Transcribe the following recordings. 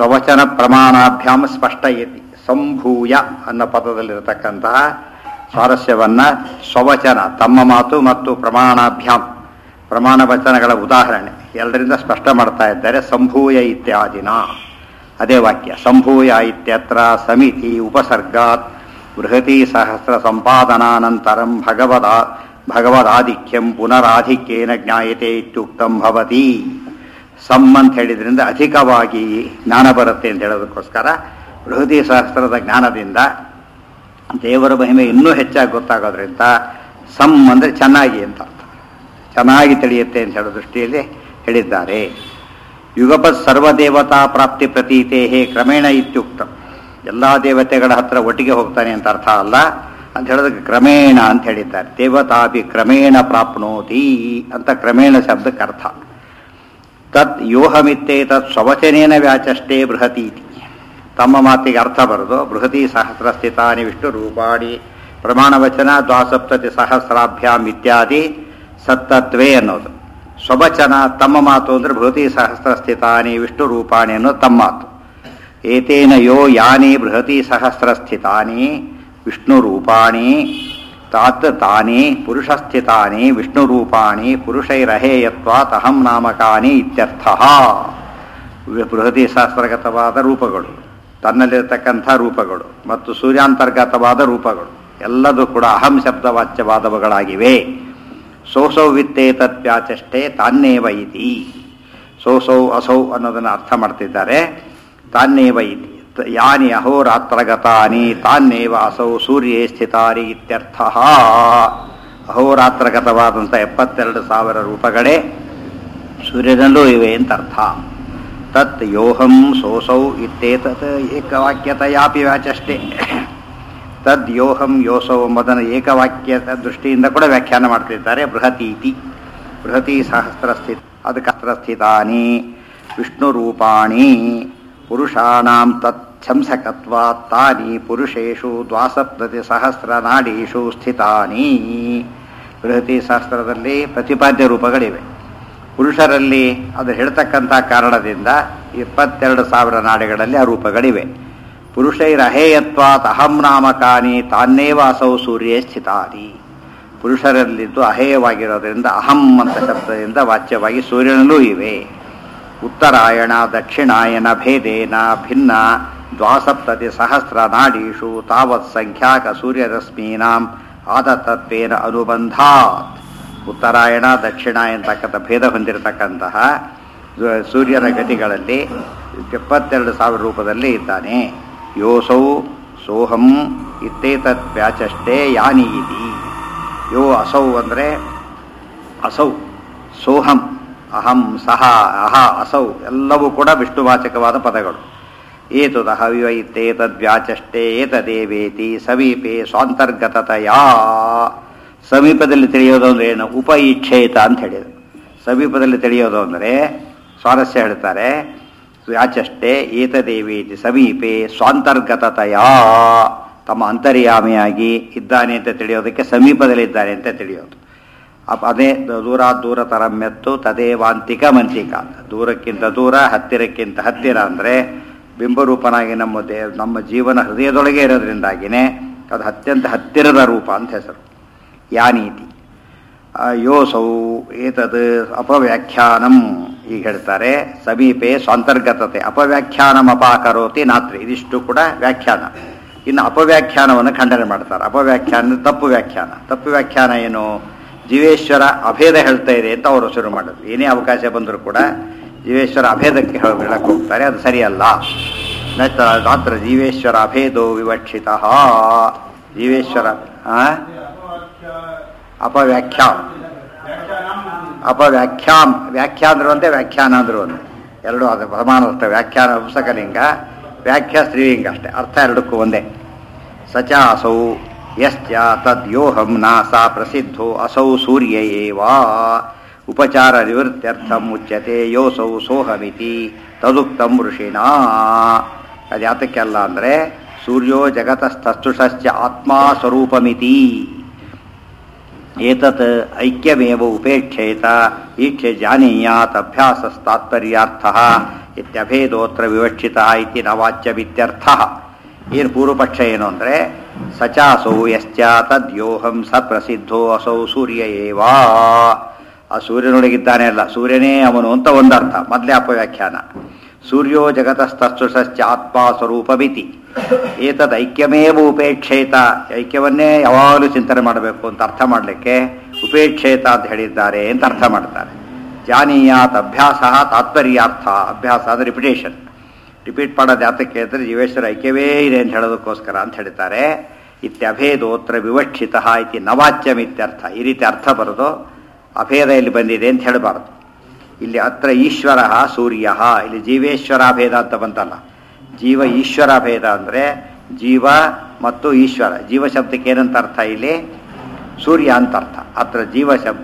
ಸ್ವವಚನ ಪ್ರಮಾಣಾಭ್ಯಾಂ ಸ್ಪಷ್ಟಯತಿ ಸಂಭೂಯ ಅನ್ನೋ ಪದದಲ್ಲಿರತಕ್ಕಂತಹ ಸ್ವಾರಸ್ಯವನ್ನ ಸ್ವವಚನ ತಮ್ಮ ಮಾತು ಮತ್ತು ಪ್ರಮಾಣಾಭ್ಯಾಂ ಪ್ರಮಾಣ ವಚನಗಳ ಉದಾಹರಣೆ ಎರಡರಿಂದ ಸ್ಪಷ್ಟ ಮಾಡ್ತಾ ಇದ್ದಾರೆ ಸಂಭೂಯ ಇತ್ಯಾದಿನ ಅದೇ ವಾಕ್ಯ ಸಂಭೂಯ ಇತ್ಯತ್ರ ಸಮಿತಿ ಉಪಸರ್ಗಾತ್ ಬೃಹತಿ ಸಹಸ್ರ ಸಂಪಾದನಾನಂತರಂ ಭಗವದ ಭಗವದಾಧಿಕ್ಯಂ ಪುನರಾಧಿಕ್ಯೇನ ಜ್ಞಾಯತೆ ಇತ್ಯುಕ್ತಂ ಭವತಿ ಸಮ್ ಅಂತ ಹೇಳಿದ್ರಿಂದ ಅಧಿಕವಾಗಿ ಜ್ಞಾನ ಬರುತ್ತೆ ಅಂತ ಹೇಳೋದಕ್ಕೋಸ್ಕರ ಬೃಹತಿ ಸಹಸ್ರದ ಜ್ಞಾನದಿಂದ ದೇವರ ಮಹಿಮೆ ಇನ್ನೂ ಹೆಚ್ಚಾಗಿ ಗೊತ್ತಾಗೋದ್ರಿಂದ ಸಮ್ ಅಂದರೆ ಚೆನ್ನಾಗಿ ಅಂತ ಅರ್ಥ ಚೆನ್ನಾಗಿ ತಿಳಿಯುತ್ತೆ ಅಂತ ಹೇಳೋ ದೃಷ್ಟಿಯಲ್ಲಿ ಹೇಳಿದ್ದಾರೆ ಯುಗಪತ್ ಸರ್ವದೇವತಾ ಪ್ರಾಪ್ತಿ ಪ್ರತೀತೆ ಕ್ರಮೇಣ ಇತ್ಯುಕ್ತ ಎಲ್ಲ ದೇವತೆಗಳ ಹತ್ರ ಒಟ್ಟಿಗೆ ಹೋಗ್ತಾನೆ ಅಂತ ಅರ್ಥ ಅಲ್ಲ ಅಂತ ಹೇಳೋದಕ್ಕೆ ಕ್ರಮೇಣ ಅಂತ ಹೇಳಿದ್ದಾರೆ ದೇವತಾಪಿ ಕ್ರಮೇಣ ಪ್ರಾಪ್ನೋತಿ ಅಂತ ಕ್ರಮೇಣ ಶಬ್ದಕ್ಕೆ ಅರ್ಥ ತತ್ ಯೋಹಮಿತ್ತೇ ತತ್ ಸ್ವವಚನೇನ ವ್ಯಾಚಷ್ಟೇ ಬೃಹತೀತಿ ತಮ್ಮ ಮಾತಿಗೆ ಅರ್ಥ ಬರೋದು ಬೃಹತಿ ಸಹಸ್ರ ಸ್ಥಿತಾನಿ ವಿಷ್ಣು ರೂಪಾಣಿ ಪ್ರಮಾಣವಚನ ದ್ವಾಸಪ್ತತಿ ಸಹಸ್ರಾಭ್ಯಾಮ್ ಇತ್ಯಾದಿ ಸತ್ತತ್ವೇ ಅನ್ನೋದು ಸ್ವವಚನ ತಮ್ಮ ಮಾತು ಅಂದರೆ ಬೃಹತಿ ಸಹಸ್ರ ಸ್ಥಿತಾನಿ ವಿಷ್ಣು ರೂಪಾಣಿ ಅನ್ನೋ ತಮ್ಮ ಮಾತು ಏತೇನ ಯೋ ಯಾನಿ ಬೃಹತಿ ಸಹಸ್ರ ಸ್ಥಿತಾನಿ ವಿಷ್ಣು ರೂಪಾಣಿ ತಾತ್ ತಾನಿ ಪುರುಷಸ್ಥಿತಾನಿ ವಿಷ್ಣು ರೂಪಾಣಿ ಪುರುಷೈರಹೇಯತ್ವಾತ್ ಅಹಂ ನಾಮಕಾನಿ ಇತ್ಯರ್ಥ ಬೃಹತಿ ಶಾಸ್ತ್ರಗತವಾದ ರೂಪಗಳು ತನ್ನಲ್ಲಿರತಕ್ಕಂಥ ರೂಪಗಳು ಮತ್ತು ಸೂರ್ಯಾಂತರ್ಗತವಾದ ರೂಪಗಳು ಎಲ್ಲದೂ ಕೂಡ ಅಹಂ ಶಬ್ದವಾಚ್ಯವಾದವುಗಳಾಗಿವೆ ಸೋಸೌ ವಿತ್ತೇ ತತ್ವ್ಯಾಚಷ್ಟೇ ತಾನ್ನೇವ ಇತಿ ಸೋಸೌ ಅಸೌ ಅನ್ನೋದನ್ನು ಅರ್ಥ ಮಾಡ್ತಿದ್ದಾರೆ ತಾನ್ನೇವ ಇತಿ ಯಾನಿ ಅಹೋರಾತ್ರಗತಾನಿ ತಾನ್ನೇವ ಅಸೌ ಸೂರ್ಯೇ ಸ್ಥಿತಾರಿ ಇತ್ಯರ್ಥ ಅಹೋರಾತ್ರಗತವಾದಂಥ ಎಪ್ಪತ್ತೆರಡು ಸಾವಿರ ರೂಪಗಳೇ ಸೂರ್ಯನಲ್ಲೂ ಇವೆ ಅಂತ ಅರ್ಥ ತತ್ ಯೋಹಂ ಸೋಸೌ ಇತ್ತೇತತ್ ಏಕವಾಕ್ಯತೆಯಾಪಿ ವ್ಯಾಚಷ್ಟೇ ತದ್ ಯೋಹಂ ಯೋಸೌ ಎಂಬುದನ್ನು ಏಕವಾಕ್ಯದ ದೃಷ್ಟಿಯಿಂದ ಕೂಡ ವ್ಯಾಖ್ಯಾನ ಮಾಡ್ತಿದ್ದಾರೆ ಬೃಹತೀತಿ ಬೃಹತಿ ಸಹಸ್ರ ಸ್ಥಿತ ಅದಕ್ಕೆ ಸ್ಥಿತಾನಿ ವಿಷ್ಣು ರೂಪಾಣಿ ಪುರುಷಾಣಾಂ ತತ್ಸಂಸಕತ್ವಾತ್ ತಾನಿ ಪುರುಷೇಷು ದ್ವಾಸಪ್ತತಿ ಸಹಸ್ರ ನಾಡೀಷು ಸ್ಥಿತಾನಿ ಬೃಹತಿ ಶಾಸ್ತ್ರದಲ್ಲಿ ಪ್ರತಿಪಾದ್ಯ ರೂಪಗಳಿವೆ ಪುರುಷರಲ್ಲಿ ಅದು ಹೇಳ್ತಕ್ಕಂಥ ಕಾರಣದಿಂದ ಇಪ್ಪತ್ತೆರಡು ಸಾವಿರ ನಾಡಿಗಳಲ್ಲಿ ಆ ರೂಪಗಳಿವೆ ಪುರುಷೈರಹೇಯತ್ವಾತ್ ಅಹಂ ನಾಮಕಾನಿ ತಾನ್ನೇವ ಅಸೌ ಸೂರ್ಯೇ ಸ್ಥಿತಾನಿ ಪುರುಷರಲ್ಲಿದ್ದು ಅಹೇಯವಾಗಿರೋದ್ರಿಂದ ಅಹಂ ಅಂತ ಶಬ್ದದಿಂದ ವಾಚ್ಯವಾಗಿ ಸೂರ್ಯನಲ್ಲೂ ಇವೆ ಉತ್ತರಾಯಣ ದಕ್ಷಿಣಾಯನ ಭೇದೇನ ಭಿನ್ನ ದ್ವಾಸಪ್ತತಿ ಸಹಸ್ರ ನಾಡೀಷು ತಾವತ್ ಸಂಖ್ಯಾಕ ಸೂರ್ಯರಶ್ಮೀನಾಂ ಆದತತ್ವೇನ ಅನುಬಂಧಾತ್ ಉತ್ತರಾಯಣ ದಕ್ಷಿಣ ಎಂತಕ್ಕಂಥ ಭೇದ ಹೊಂದಿರತಕ್ಕಂತಹ ಸೂರ್ಯನ ಗತಿಗಳಲ್ಲಿ ಎಪ್ಪತ್ತೆರಡು ಸಾವಿರ ರೂಪದಲ್ಲಿ ಇದ್ದಾನೆ ಯೋಸೌ ಸೋಹಂ ಇತ್ತೇತತ್ ವ್ಯಾಚಷ್ಟೇ ಯಾನಿ ಇತಿ ಯೋ ಅಸೌ ಅಂದರೆ ಅಸೌ ಸೋಹಂ ಅಹಂ ಸಹ ಅಹ ಅಸೌ ಎಲ್ಲವೂ ಕೂಡ ವಿಷ್ಣುವಾಚಕವಾದ ಪದಗಳು ಏತುದಹ ವಿವ ಇತ್ತೇತದ್ವ್ಯಾಚಷ್ಟೇ ಏತದೇವೇತಿ ಸಮೀಪೆ ಸ್ವಾಂತರ್ಗತತೆಯಾ ಸಮೀಪದಲ್ಲಿ ತಿಳಿಯೋದು ಅಂದ್ರೆ ಏನು ಉಪಯಿಚ್ಛೇತ ಅಂತ ಹೇಳಿದರು ಸಮೀಪದಲ್ಲಿ ತಿಳಿಯೋದು ಅಂದರೆ ಸ್ವಾರಸ್ಯ ಹೇಳ್ತಾರೆ ವ್ಯಾಚಷ್ಟೇ ಏತದೇವೇತಿ ಸಮೀಪೆ ಸ್ವಾಂತರ್ಗತತೆಯ ತಮ್ಮ ಅಂತರ್ಯಾಮಿಯಾಗಿ ಇದ್ದಾನೆ ಅಂತ ತಿಳಿಯೋದಕ್ಕೆ ಸಮೀಪದಲ್ಲಿದ್ದಾನೆ ಅಂತ ತಿಳಿಯೋದು ಅಪ್ ಅದೇ ದೂರ ದೂರ ತರಮ್ಯತ್ತು ತದೇವಾಂತಿಕ ಮಂತಿಕ ದೂರಕ್ಕಿಂತ ದೂರ ಹತ್ತಿರಕ್ಕಿಂತ ಹತ್ತಿರ ಅಂದರೆ ಬಿಂಬರೂಪನಾಗಿ ನಮ್ಮ ದೇ ನಮ್ಮ ಜೀವನ ಹೃದಯದೊಳಗೆ ಇರೋದ್ರಿಂದಾಗಿನೇ ಅದು ಅತ್ಯಂತ ಹತ್ತಿರದ ರೂಪ ಅಂತ ಹೆಸರು ಯಾನೀತಿ ಯೋಸೌ ಏತದ್ ಅಪವ್ಯಾಖ್ಯಾನಂ ಈಗ ಹೇಳ್ತಾರೆ ಸಮೀಪೆ ಸ್ವಾಂತರ್ಗತತೆ ಅಪವ್ಯಾಖ್ಯಾನಂ ಅಪಾಕರೋತಿ ನಾತ್ರಿ ಇದಿಷ್ಟು ಕೂಡ ವ್ಯಾಖ್ಯಾನ ಇನ್ನು ಅಪವ್ಯಾಖ್ಯಾನವನ್ನು ಖಂಡನೆ ಮಾಡ್ತಾರೆ ಅಪವ್ಯಾಖ್ಯಾನ ತಪ್ಪು ವ್ಯಾಖ್ಯಾನ ತಪ್ಪು ವ್ಯಾಖ್ಯಾನ ಏನು ಜೀವೇಶ್ವರ ಅಭೇದ ಹೇಳ್ತಾ ಇದೆ ಅಂತ ಅವರು ಶುರು ಮಾಡೋದು ಏನೇ ಅವಕಾಶ ಬಂದರೂ ಕೂಡ ಜೀವೇಶ್ವರ ಅಭೇದಕ್ಕೆ ಹೇಳಕ್ಕೆ ಹೋಗ್ತಾರೆ ಅದು ಸರಿಯಲ್ಲ ಮಾತ್ರ ಜೀವೇಶ್ವರ ಅಭೇದೋ ವಿವಕ್ಷಿತ ಜೀವೇಶ್ವರ ಅಪವ್ಯಾಖ್ಯಾಂ ಅಪವ್ಯಾಖ್ಯಾಂ ವ್ಯಾಖ್ಯಾ ಅಂದ್ರು ಒಂದೇ ವ್ಯಾಖ್ಯಾನ ಅಂದ್ರು ಒಂದೇ ಎರಡು ಅದು ಸಮಾನ ಅರ್ಥ ವ್ಯಾಖ್ಯಾನ ಪುಸ್ತಕಲಿಂಗ ವ್ಯಾಖ್ಯಾ ಸ್ತ್ರೀಲಿಂಗ ಅಷ್ಟೇ ಅರ್ಥ ಎರಡಕ್ಕೂ ಒಂದೇ ಸಚ ಅಸೌ ಯಶ್ಚ ತದ್ಯೋಹಂ ನಾಸ ಪ್ರಸಿದ್ಧೋ ಅಸೌ ಸೂರ್ಯ ಏವ ಉಪಚಾರ ನಿವೃತ್ತ್ಯರ್ಥಂ ಉಚ್ಯತೆ ಯೋಸೌ ಸೋಹಮಿತಿ ತದುಕ್ತಂ ಋಷಿಣಾ ಅದು ಯಾತಕ್ಕೆಲ್ಲ ಅಂದರೆ ಸೂರ್ಯೋ ಜಗತಸ್ತಸ್ತುಷಶ್ಚ ಆತ್ಮಾ ಸ್ವರೂಪಮಿತಿ ಏತತ್ ಐಕ್ಯಮೇವ ಉಪೇಕ್ಷೇತ ಈಕ್ಷೆ ಜಾನೀಯಾತ್ ಅಭ್ಯಾಸಸ್ತಾತ್ಪರ್ಯಾರ್ಥ ಇತ್ಯಭೇದೋತ್ರ ವಿವಕ್ಷಿತ ಇತಿ ನವಾಚ್ಯವಿತ್ಯರ್ಥ ಏನು ಪೂರ್ವಪಕ್ಷ ಏನು ಅಂದರೆ ಸಚಾಸೌ ಯಶ್ಚ ತದ್ಯೋಹಂ ಸ ಪ್ರಸಿದ್ಧೋ ಅಸೌ ಸೂರ್ಯ ಏವಾ ಆ ಸೂರ್ಯನೊಳಗಿದ್ದಾನೆ ಅಲ್ಲ ಸೂರ್ಯನೇ ಅವನು ಅಂತ ಒಂದರ್ಥ ಮೊದಲೇ ಅಪವ್ಯಾಖ್ಯಾನ ಸೂರ್ಯೋ ಜಗತಸ್ತಸ್ತುಷಶ್ಚ ಆತ್ಮ ಸ್ವರೂಪಮಿತಿ ಏತದ್ ಐಕ್ಯಮೇವ ಉಪೇಕ್ಷೇತ ಐಕ್ಯವನ್ನೇ ಯಾವಾಗಲೂ ಚಿಂತನೆ ಮಾಡಬೇಕು ಅಂತ ಅರ್ಥ ಮಾಡಲಿಕ್ಕೆ ಉಪೇಕ್ಷೇತ ಅಂತ ಹೇಳಿದ್ದಾರೆ ಅಂತ ಅರ್ಥ ಮಾಡ್ತಾರೆ ಜಾನೀಯಾತ್ ಅಭ್ಯಾಸ ತಾತ್ಪರ್ಯಾರ್ಥ ಅಭ್ಯಾಸ ಅಂದರೆ ರಿಪಿಟೇಷನ್ ರಿಪೀಟ್ ಮಾಡೋದು ಯಾತಕ್ಕೆ ಅಂದರೆ ಜೀವೇಶ್ವರ ಐಕ್ಯವೇ ಇದೆ ಅಂತ ಹೇಳೋದಕ್ಕೋಸ್ಕರ ಅಂತ ಹೇಳ್ತಾರೆ ಇತ್ಯಭೇದೋತ್ರ ವಿವಕ್ಷಿತ ಇತಿ ನವಾಚ್ಯಮಿತ್ಯರ್ಥ ಈ ರೀತಿ ಅರ್ಥ ಬರೋದು ಅಭೇದ ಇಲ್ಲಿ ಬಂದಿದೆ ಅಂತ ಹೇಳಬಾರ್ದು ಇಲ್ಲಿ ಅತ್ರ ಈಶ್ವರ ಸೂರ್ಯ ಇಲ್ಲಿ ಜೀವೇಶ್ವರ ಭೇದ ಅಂತ ಬಂತಲ್ಲ ಜೀವ ಈಶ್ವರ ಭೇದ ಅಂದರೆ ಜೀವ ಮತ್ತು ಈಶ್ವರ ಜೀವ ಶಬ್ದಕ್ಕೆ ಏನಂತ ಅರ್ಥ ಇಲ್ಲಿ ಸೂರ್ಯ ಅಂತ ಅರ್ಥ ಅತ್ರ ಜೀವ ಶಬ್ದ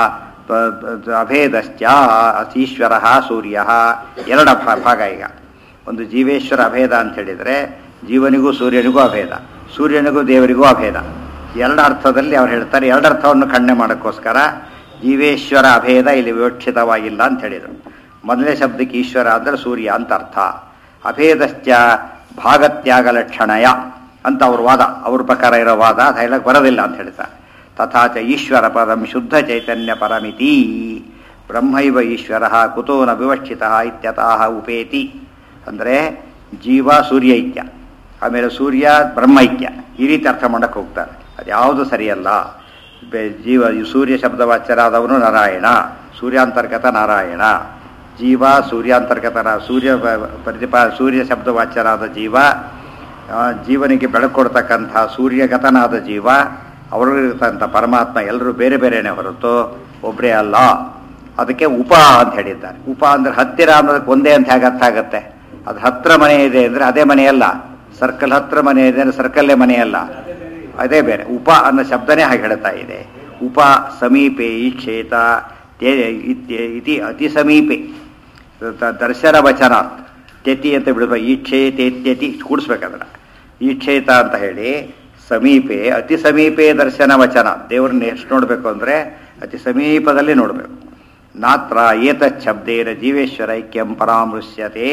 ಅಭೇದಶ್ಚ ಈಶ್ವರ ಸೂರ್ಯ ಎರಡ ಭಾ- ಭಾಗ ಈಗ ಒಂದು ಜೀವೇಶ್ವರ ಅಭೇದ ಅಂತ ಹೇಳಿದರೆ ಜೀವನಿಗೂ ಸೂರ್ಯನಿಗೂ ಅಭೇದ ಸೂರ್ಯನಿಗೂ ದೇವರಿಗೂ ಅಭೇದ ಎರಡು ಅರ್ಥದಲ್ಲಿ ಅವ್ರು ಹೇಳ್ತಾರೆ ಎರಡು ಅರ್ಥವನ್ನು ಖಂಡನೆ ಮಾಡೋಕ್ಕೋಸ್ಕರ ಜೀವೇಶ್ವರ ಅಭೇದ ಇಲ್ಲಿ ವಿವಕ್ಷಿತವಾಗಿಲ್ಲ ಅಂತ ಹೇಳಿದರು ಮೊದಲನೇ ಶಬ್ದಕ್ಕೆ ಈಶ್ವರ ಅಂದರೆ ಸೂರ್ಯ ಅಂತ ಅರ್ಥ ಅಭೇದಶ್ಚ ಭಾಗತ್ಯಾಗ ಲಕ್ಷಣಯ ಅಂತ ಅವ್ರ ವಾದ ಅವ್ರ ಪ್ರಕಾರ ಇರೋ ವಾದ ಅದು ಹೇಳಕ್ಕೆ ಬರೋದಿಲ್ಲ ಅಂತ ಹೇಳ್ತಾರೆ ತಥಾಚ ಈಶ್ವರ ಪರಂ ಶುದ್ಧ ಚೈತನ್ಯ ಪರಮಿತಿ ಬ್ರಹ್ಮೈವ ಈಶ್ವರ ಕುತೋ ನ ವಿವಕ್ಷಿತ ಇತ್ಯತಃ ಉಪೇತಿ ಅಂದರೆ ಜೀವ ಸೂರ್ಯೈಕ್ಯ ಆಮೇಲೆ ಸೂರ್ಯ ಬ್ರಹ್ಮೈಕ್ಯ ಈ ರೀತಿ ಅರ್ಥ ಮಾಡಕ್ಕೆ ಹೋಗ್ತಾರೆ ಅದು ಯಾವುದು ಸರಿಯಲ್ಲ ಬೆ- ಜೀವ ಈ ಸೂರ್ಯ ಶಬ್ದವಾಚ್ಯರಾದವನು ನಾರಾಯಣ ಸೂರ್ಯಾಂತರ್ಗತ ನಾರಾಯಣ ಜೀವ ಸೂರ್ಯಾಂತರ್ಗತ ನಾ- ಸೂರ್ಯ ಬ- ಪ್ರತಿಪಾ ಸೂರ್ಯ ಶಬ್ದವಾಚ್ಯರಾದ ಜೀವ ಆ, ಜೀವನಿಗೆ ಬೆಳಕು ಕೊಡ್ತಕ್ಕಂಥ ಸೂರ್ಯಗತನಾದ ಜೀವ ಅವರಿರ್ತಕ್ಕಂಥ ಪರಮಾತ್ಮ ಎಲ್ಲರೂ ಬೇರೆ ಬೇರೆನೇ ಹೊರತು ಒಬ್ಬರೇ ಅಲ್ಲ ಅದಕ್ಕೆ ಉಪ ಅಂತ ಹೇಳಿದ್ದಾರೆ ಉಪ ಅಂದ್ರೆ ಹತ್ತಿರ ಅನ್ನೋದಕ್ಕೆ ಒಂದೇ ಅಂತ ಹೇಗೆ ಅರ್ಥ ಆಗುತ್ತೆ ಅದು ಹತ್ರ ಮನೆ ಇದೆ ಅಂದರೆ ಅದೇ ಮನೆಯಲ್ಲ ಸರ್ಕಲ್ ಹತ್ರ ಮನೆ ಇದೆ ಅಂದರೆ ಸರ್ಕಲ್ಲೇ ಮನೆಯಲ್ಲ ಅದೇ ಬೇರೆ ಉಪ ಅನ್ನೋ ಶಬ್ದನೇ ಹಾಗೆ ಹೇಳ್ತಾ ಇದೆ ಉಪ ಸಮೀಪೆ ಈಕ್ಷೇತ ತೇ- ಇತ್ಯ- ಇತಿ ಅತಿ ಸಮೀಪೆ ದ- ದರ್ಶನ ವಚನಾತ್ ತ್ಯತಿ ಅಂತ ಬಿಡಬೇಕು ಈಕ್ಷೇ ತೇತ್ಯತಿ ಕೂಡಿಸ್ಬೇಕಂದ್ರೆ ಈಕ್ಷೇತ ಅಂತ ಹೇಳಿ ಸಮೀಪೆ ಅತಿ ಸಮೀಪೆ ದರ್ಶನ ವಚನ ದೇವ್ರನ್ನ ಎಷ್ಟು ನೋಡಬೇಕು ಅಂದರೆ ಅತಿ ಸಮೀಪದಲ್ಲಿ ನೋಡಬೇಕು ನಾತ್ರ ಏತತ್ ಶಬ್ದೇನ ಜೀವೇಶ್ವರ ಐಕ್ಯಂ ಪರಾಮೃಶ್ಯತೆ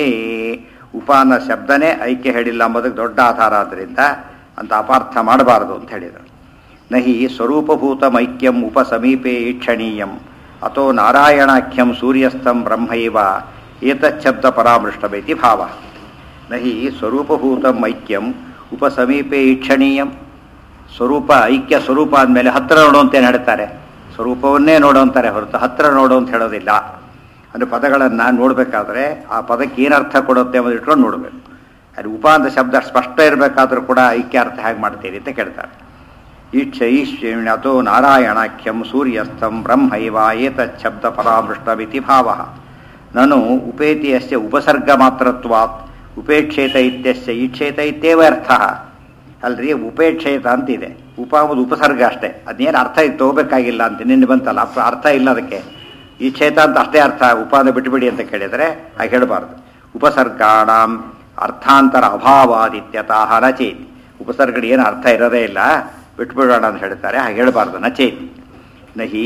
ಉಪಾನ ಶಬ್ದನೇ ಐಕ್ಯ ಹೇಳಿಲ್ಲ ಅಂಬೋದಕ್ಕೆ ದೊಡ್ಡ ಆಧಾರ ಆದ್ದರಿಂದ ಅಂತ ಅಪಾರ್ಥ ಮಾಡಬಾರದು ಅಂತ ಹೇಳಿದರು ನಹಿ ಸ್ವರೂಪಭೂತಮೈಕ್ಯಂ ಉಪಸಮೀಪೆ ಈಕ್ಷಣೀಯಂ ಅಥೋ ನಾರಾಯಣಾಖ್ಯಂ ಸೂರ್ಯಸ್ಥಂ ಬ್ರಹ್ಮೈವ ಏತಚ್ಛಬ್ದ ಪರಾಮೃಷ್ಟಮಿತಿ ಭಾವ ನಹಿ ಸ್ವರೂಪಭೂತಂ ಐಕ್ಯಂ ಉಪಸಮೀಪೆ ಈಕ್ಷಣೀಯಂ ಸ್ವರೂಪ ಐಕ್ಯ ಸ್ವರೂಪ ಅಂದಮೇಲೆ ಹತ್ತಿರ ನೋಡು ಅಂತ ಏನು ಹೇಳ್ತಾರೆ ಸ್ವರೂಪವನ್ನೇ ನೋಡು ಅಂತಾರೆ ಹೊರತು ಹತ್ತಿರ ನೋಡು ಅಂತ ಹೇಳೋದಿಲ್ಲ ಅಂದರೆ ಪದಗಳನ್ನು ನೋಡಬೇಕಾದ್ರೆ ಆ ಪದಕ್ಕೆ ಏನು ಅರ್ಥ ಕೊಡುತ್ತೆ ಅನ್ನೋದು ಇಟ್ಕೊಂಡು ನೋಡಬೇಕು ಅದು ಉಪ ಅಂತ ಶಬ್ದ ಸ್ಪಷ್ಟ ಇರಬೇಕಾದ್ರೂ ಕೂಡ ಐಕ್ಯ ಅರ್ಥ ಹೇಗೆ ಮಾಡ್ತೀರಿ ಅಂತ ಕೇಳ್ತಾರೆ ಈಕ್ಷ ಈಶ್ವರ್ಯತೋ ನಾರಾಯಣಾಖ್ಯಂ ಸೂರ್ಯಸ್ಥಂ ಬ್ರಹ್ಮೈವ ಏತಚ್ಛಬ್ದ ಪರಾಮೃಷ್ಟಮಿತಿ ಭಾವ ನನು ಉಪೇತಿಯಸ್ಯ ಉಪಸರ್ಗ ಮಾತ್ರತ್ವಾತ್ ಉಪೇಕ್ಷೇತ ಇತ್ಯಸ್ಯ ಈಕ್ಷೇತ ಇತ್ಯೇವ ಅರ್ಥ ಅಲ್ರಿ ಉಪೇಕ್ಷೇತ ಅಂತಿದೆ ಉಪ ಅಂಬುದು ಉಪಸರ್ಗ ಅಷ್ಟೇ ಅದೇನು ಅರ್ಥ ಇದು ತಗೋಬೇಕಾಗಿಲ್ಲ ಅಂತ ನಿನ್ನೆ ಬಂತಲ್ಲ ಅಪ್ಪ- ಅರ್ಥ ಇಲ್ಲ ಅದಕ್ಕೆ ಈ ಕ್ಷೇತ ಅಂತ ಅಷ್ಟೇ ಅರ್ಥ ಉಪಾದ ಬಿಟ್ಟುಬಿಡಿ ಅಂತ ಕೇಳಿದರೆ ಹಾಗೆ ಹೇಳಬಾರ್ದು ಉಪಸರ್ಗಾಣಂ ಅರ್ಥಾಂತರ ಅಭಾವಾದಿತ್ಯತಃ ನಚೇತಿ ಉಪಸರ್ಗಡಿ ಏನು ಅರ್ಥ ಇರೋದೇ ಇಲ್ಲ ಬಿಟ್ಬಿಡೋಣ ಅಂತ ಹೇಳ್ತಾರೆ ಹಾಗೆ ಹೇಳಬಾರ್ದು ನಚೇತಿ ನಹಿ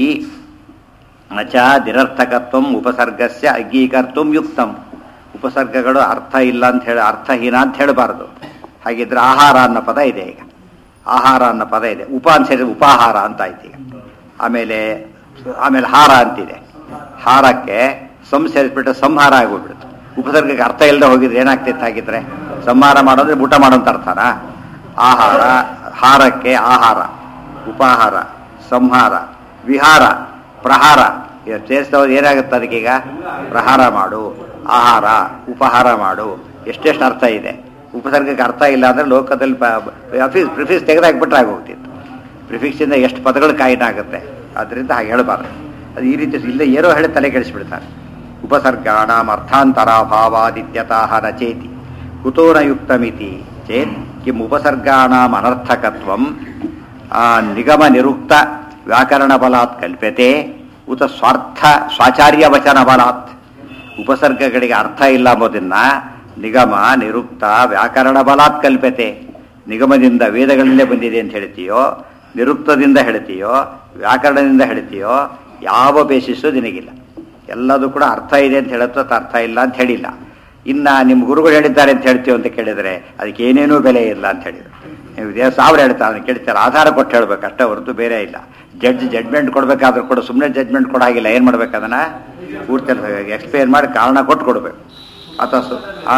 ನಚ ನಿರರ್ಥಕತ್ವ ಉಪಸರ್ಗಸ್ಯ ಅಂಗೀಕರ್ತು ಯುಕ್ತಂ ಉಪಸರ್ಗಗಳು ಅರ್ಥ ಇಲ್ಲ ಅಂತ ಹೇಳಿ ಅರ್ಥಹೀನ ಅಂತ ಹೇಳಬಾರ್ದು ಹಾಗಿದ್ರೆ ಆಹಾರ ಅನ್ನೋ ಪದ ಇದೆ ಈಗ ಆಹಾರ ಅನ್ನೋ ಪದ ಇದೆ ಉಪ ಅಂತ ಹೇಳಿದ್ರೆ ಉಪಾಹಾರ ಅಂತ ಆಯ್ತು ಈಗ ಆಮೇಲೆ ಆಮೇಲೆ ಹಾರ ಅಂತಿದೆ ಹಾರಕ್ಕೆ ಸಂ ಸೇರಿಸ್ಬಿಟ್ರೆ ಸಂಹಾರ ಆಗೋಗ್ಬಿಡುತ್ತೆ ಉಪಸರ್ಗಕ್ಕೆ ಅರ್ಥ ಇಲ್ಲದೆ ಹೋಗಿದ್ರೆ ಏನಾಗ್ತಿತ್ತು ಹಾಗಿದ್ರೆ ಸಂಹಾರ ಮಾಡೋದ್ರೆ ಊಟ ಮಾಡೋಂಥ ಅರ್ಥನಾ ಆಹಾರ ಹಾರಕ್ಕೆ ಆಹಾರ ಉಪಾಹಾರ ಸಂಹಾರ ವಿಹಾರ ಪ್ರಹಾರ ಇದು ಸೇರಿಸಿದವ್ರು ಏನಾಗುತ್ತೆ ಅದಕ್ಕೀಗ ಪ್ರಹಾರ ಮಾಡು ಆಹಾರ ಉಪಹಾರ ಮಾಡು ಎಷ್ಟೆಷ್ಟು ಅರ್ಥ ಇದೆ ಉಪಸರ್ಗಕ್ಕೆ ಅರ್ಥ ಇಲ್ಲ ಅಂದರೆ ಲೋಕದಲ್ಲಿ ಅಫೀಸ್ ಪ್ರಿಫಿಕ್ಸ್ ತೆಗೆದಾಕ್ಬಿಟ್ರೆ ಆಗೋಗ್ತಿತ್ತು ಪ್ರಿಫಿಕ್ಸಿಂದ ಎಷ್ಟು ಪದಗಳು ಕಾಯಿನ ಆಗುತ್ತೆ ಅದರಿಂದ ಹಾಗೆ ಹೇಳಬಾರ್ದು ಅದು ಈ ರೀತಿ ಇಲ್ಲ ಏನೋ ಹೇಳಿ ತಲೆ ಕೆಡಿಸ್ಬಿಡ್ತಾರೆ ಉಪಸರ್ಗಾಣಾಂ ಅರ್ಥಾಂತರಾಭಾವಾದಿತ್ಯತಃ ನಚೇತಿ ಕುತೋ ನ ಯುಕ್ತಮಿತಿ ಚೇತ್ ಕಿಂ ಉಪಸರ್ಗಾಣಾಂ ಅನರ್ಥಕತ್ವಂ ಆ, ನಿಗಮ ನಿರುಕ್ತ ವ್ಯಾಕರಣ ಬಲಾತ್ ಕಲ್ಪ್ಯತೆ ಉತ ಸ್ವಾರ್ಥ ಸ್ವಾಚಾರ್ಯ ವಚನ ಬಲಾತ್ ಉಪಸರ್ಗಗಳಿಗೆ ಅರ್ಥ ಇಲ್ಲ ಎಂಬುದನ್ನ ನಿಗಮ ನಿರುಕ್ತ ವ್ಯಾಕರಣ ಬಲಾತ್ ಕಲ್ಪ್ಯತೆ ನಿಗಮದಿಂದ ವೇದಗಳಲ್ಲೇ ಬಂದಿದೆ ಅಂತ ಹೇಳ್ತೀಯೋ ನಿರುಕ್ತದಿಂದ ಹೇಳ್ತೀಯೋ ವ್ಯಾಕರಣದಿಂದ ಹೇಳ್ತೀಯೋ ಯಾವ ಬೇಸಿಸು ನಿನಗಿಲ್ಲ ಎಲ್ಲದೂ ಕೂಡ ಅರ್ಥ ಇದೆ ಅಂತ ಹೇಳುತ್ತೋ ಅರ್ಥ ಇಲ್ಲ ಅಂತ ಹೇಳಿಲ್ಲ ಇನ್ನ ನಿಮ್ಮ ಗುರುಗಳು ಹೇಳಿದ್ದಾರೆ ಅಂತ ಹೇಳ್ತೀವಿ ಅಂತ ಕೇಳಿದರೆ ಅದಕ್ಕೆ ಏನೇನೂ ಬೆಲೆ ಇಲ್ಲ ಅಂತ ಹೇಳಿದ್ರು ನೀವು ಇದೇ ಸಾವಿರ ಹೇಳ್ತಾರೆ ಕೇಳ್ತಾರೆ ಆಧಾರ ಕೊಟ್ಟು ಹೇಳ್ಬೇಕು ಅಷ್ಟೇ ಹೊರತು ಬೇರೆ ಇಲ್ಲ ಜಡ್ಜ್ ಜಡ್ಮೆಂಟ್ ಕೊಡಬೇಕಾದ್ರೂ ಕೂಡ ಸುಮ್ಮನೆ ಜಡ್ಜ್ಮೆಂಟ್ ಕೊಡಾಗಿಲ್ಲ ಏನು ಮಾಡ್ಬೇಕು ಅದನ್ನ ಪೂರ್ತಿ ಎಕ್ಸ್ಪ್ಲೇನ್ ಮಾಡಿ ಕಾರಣ ಕೊಟ್ಟು ಕೊಡಬೇಕು ಅಥವಾ ಸು ಆ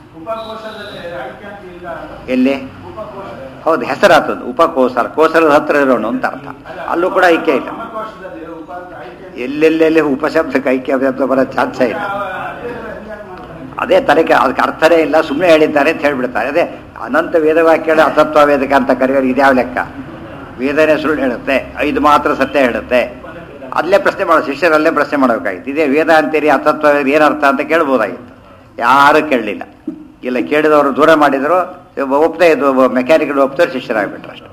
ಎಲ್ಲಿ ಹೌದು ಹೆಸರಾತದ್ದು ಉಪಕೋಸರ ಕೋಸರದ ಹತ್ರ ಇರೋಣ ಅಂತ ಅರ್ಥ ಅಲ್ಲೂ ಕೂಡ ಐಕ್ಯ ಇಲ್ಲ ಎಲ್ಲೆಲ್ಲೆಲ್ಲಿ ಉಪಶಬ್ದಕ್ಕೆ ಐಕ್ಯ ಶಬ್ದ ಬರೋ ಚಾನ್ಸ ಇಲ್ಲ ಅದೇ ತಲೆಗೆ ಅದಕ್ಕೆ ಅರ್ಥನೇ ಇಲ್ಲ ಸುಮ್ಮನೆ ಹೇಳಿದ್ದಾರೆ ಅಂತ ಹೇಳ್ಬಿಡ್ತಾರೆ ಅದೇ ಅನಂತ ವೇದವಾಕ್ಯಗಳು ಅತತ್ವ ವೇದಕ ಅಂತ ಕರೆಯೋರು ಇದ್ಯಾವ ಲೆಕ್ಕ ವೇದನೆ ಸುಳ್ಳು ಹೇಳುತ್ತೆ ಐದು ಮಾತ್ರ ಸತ್ಯ ಹೇಳುತ್ತೆ ಅಲ್ಲೇ ಪ್ರಶ್ನೆ ಮಾಡೋ ಶಿಷ್ಯರಲ್ಲೇ ಪ್ರಶ್ನೆ ಮಾಡಬೇಕಾಗಿತ್ತು ಇದೇ ವೇದ ಅಂತೀರಿ ಅತತ್ವ ವೇದ ಏನರ್ಥ ಅಂತ ಕೇಳ್ಬೋದಾಗಿತ್ತು ಯಾರು ಕೇಳಲಿಲ್ಲ ಇಲ್ಲ ಕೇಳಿದವರು ದೂರ ಮಾಡಿದ್ರು ಒಪ್ತಾ ಇದ್ದು ಮೆಕ್ಯಾನಿಕಲ್ ಒಪ್ತಾರೆ ಶಿಷ್ಯರಾಗ್ಬಿಟ್ರು ಅಷ್ಟೇ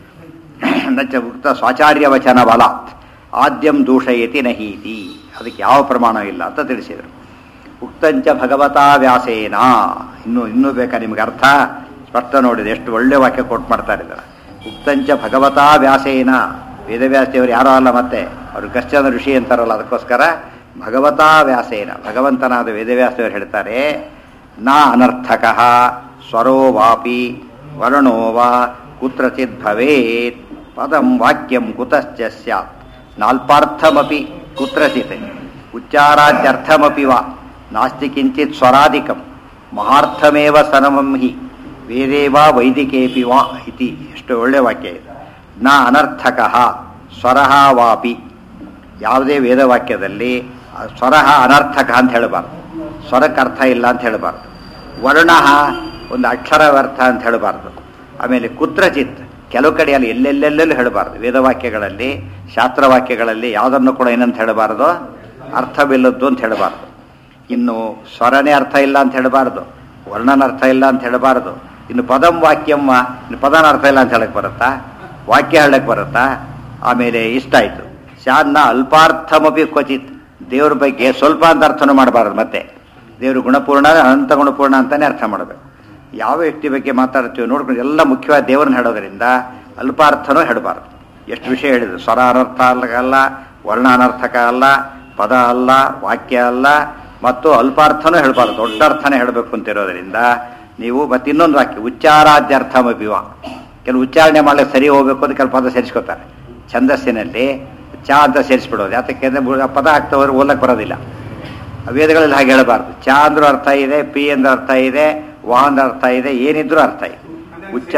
ನಚ್ಚ ಉಕ್ತ ಸ್ವಾಚಾರ್ಯ ವಚನ ಬಲಾತ್ ಆದ್ಯಂ ದೂಷಯತಿ ನಹೀತಿ ಅದಕ್ಕೆ ಯಾವ ಪ್ರಮಾಣ ಇಲ್ಲ ಅಂತ ತಿಳಿಸಿದರು ಉಕ್ತಂಚ ಭಗವತಾ ವ್ಯಾಸೇನ ಇನ್ನು ಇನ್ನೂ ಬೇಕಾ ನಿಮ್ಗೆ ಅರ್ಥ ಸ್ಪಷ್ಟ ನೋಡಿದೆ ಎಷ್ಟು ಒಳ್ಳೆ ವಾಕ್ಯ ಕೋಟ್ ಮಾಡ್ತಾ ಇದ್ದಾರೆ ಉಕ್ತಂಚ ಭಗವತಾ ವ್ಯಾಸೇನ ವೇದವ್ಯಾಸದೇವರು ಯಾರೋ ಅಲ್ಲ ಮತ್ತೆ ಅವರು ಕಶ್ಚನ ಋಷಿ ಅಂತಾರಲ್ಲ ಅದಕ್ಕೋಸ್ಕರ ಭಗವತಾ ವ್ಯಾಸೇನ ಭಗವಂತನಾದ ವೇದವ್ಯಾಸದೇವರು ಹೇಳ್ತಾರೆ ನಾ ಅನರ್ಥಕ ಸ್ವರೋ ವಾಪಿ ವರ್ಣೋ ವಾ ಕುತ್ರಚಿತ್ ಭವೇತ್ ಪದಂ ವಾಕ್ಯಂ ಕುತಶ್ಚ ಸ್ಯಾತ್ ನಾಲ್ಪಾರ್ಥಮಪಿ ಕುತ್ರಚಿತ್ ಉಚ್ಚಾರಾದ್ಯರ್ಥಮಪಿ ವಾ ನಾಸ್ತಿ ಕಿಂಚಿತ್ ಸ್ವರಾಧಿಕಂ ಮಹಾರ್ಥಮೇವ ಸನಮಂ ಹಿ ವೇದೇ ವಾ ವೈದಿಕೇಪಿ ವಾ ಇತಿ ಎಷ್ಟು ಒಳ್ಳೆ ವಾಕ್ಯ ಇದೆ ನ ಅನರ್ಥಕ ಸ್ವರಃ ವಾಪಿ ಯಾವುದೇ ವೇದವಾಕ್ಯದಲ್ಲಿ ಆ ಸ್ವರಃ ಅನರ್ಥಕ ಅಂತ ಹೇಳಬಾರ್ದು ಸ್ವರಕ್ಕೆ ಅರ್ಥ ಇಲ್ಲ ಅಂತ ಹೇಳಬಾರ್ದು ವರ್ಣ ಒಂದು ಅಕ್ಷರ ವ್ಯರ್ಥ ಅಂತ ಹೇಳಬಾರ್ದು ಆಮೇಲೆ ಕುತ್ರಚಿತ್ ಕೆಲವು ಕಡೆಯಲ್ಲಿ ಎಲ್ಲೆಲ್ಲೆಲ್ಲೆಲ್ಲೂ ಹೇಳಬಾರ್ದು ವೇದವಾಕ್ಯಗಳಲ್ಲಿ ಶಾಸ್ತ್ರವಾಕ್ಯಗಳಲ್ಲಿ ಯಾವುದನ್ನು ಕೂಡ ಏನಂತ ಹೇಳಬಾರ್ದು ಅರ್ಥವಿಲ್ಲದ್ದು ಅಂತ ಹೇಳಬಾರ್ದು ಇನ್ನು ಸ್ವರನೇ ಅರ್ಥ ಇಲ್ಲ ಅಂತ ಹೇಳಬಾರ್ದು ವರ್ಣನ ಅರ್ಥ ಇಲ್ಲ ಅಂತ ಹೇಳಬಾರ್ದು ಇನ್ನು ಪದಂ ವಾಕ್ಯಮ್ಮ ಇನ್ನು ಪದನ ಅರ್ಥ ಇಲ್ಲ ಅಂತ ಹೇಳಕ್ ಬರುತ್ತಾ ವಾಕ್ಯ ಹೇಳಕ್ ಬರುತ್ತಾ ಆಮೇಲೆ ಇಷ್ಟ ಆಯ್ತು ಶಾನ್ನ ಅಲ್ಪಾರ್ಥಮಪಿ ಕ್ವಚಿತ್ ದೇವ್ರ ಬಗ್ಗೆ ಸ್ವಲ್ಪ ಅಂತ ಅರ್ಥನೂ ಮಾಡಬಾರ್ದು ಮತ್ತೆ ದೇವರು ಗುಣಪೂರ್ಣ ಅನಂತ ಗುಣಪೂರ್ಣ ಅಂತಾನೆ ಅರ್ಥ ಮಾಡಬೇಕು ಯಾವ ವ್ಯಕ್ತಿ ಬಗ್ಗೆ ಮಾತಾಡ್ತೀವಿ ನೋಡ್ಕೊಂಡು ಎಲ್ಲ ಮುಖ್ಯವಾದ ದೇವರನ್ನ ಹೇಳೋದ್ರಿಂದ ಅಲ್ಪಾರ್ಥನೂ ಹೇಳಬಾರ್ದು ಎಷ್ಟು ವಿಷಯ ಹೇಳಿದ್ರು ಸ್ವರ ಅನರ್ಥ ಅಲ್ಲ ವರ್ಣ ಅನರ್ಥಕ ಅಲ್ಲ ಪದ ಅಲ್ಲ ವಾಕ್ಯ ಅಲ್ಲ ಮತ್ತು ಅಲ್ಪಾರ್ಥನೂ ಹೇಳಬಾರ್ದು ದೊಡ್ಡ ಅರ್ಥನೇ ಹೇಳಬೇಕು ಅಂತ ಇರೋದ್ರಿಂದ ನೀವು ಮತ್ತೆ ಇನ್ನೊಂದು ವಾಕ್ಯ ಉಚ್ಚಾರಾದ್ಯರ್ಥಮಪಿವ ಕೆಲವು ಉಚ್ಚಾರಣೆ ಮಾಡಲಿಕ್ಕೆ ಸರಿ ಹೋಗ್ಬೇಕು ಅಂತ ಕೆಲವು ಪದ ಸೇರಿಸ್ಕೋತಾರೆ ಛಂದಸ್ಸಿನಲ್ಲಿ ಚಾ ಅಂತ ಸೇರಿಸ್ಬಿಡೋದು ಯಾತಕ್ಕೆ ಅಂದರೆ ಪದ ಆಗ್ತಾ ಹೋದ್ರೆ ಓದಕ್ಕೆ ಬರೋದಿಲ್ಲ ವೇದಗಳಲ್ಲಿ ಹಾಗೆ ಹೇಳಬಾರ್ದು ಚಾ ಅಂದ್ರೂ ಅರ್ಥ ಇದೆ ಪಿ ಅಂದ್ರೆ ಅರ್ಥ ಇದೆ ವಾ ಅಂದ್ರೆ ಅರ್ಥ ಇದೆ ಏನಿದ್ರೂ ಅರ್ಥ ಇದೆ ಉಚ್ಚ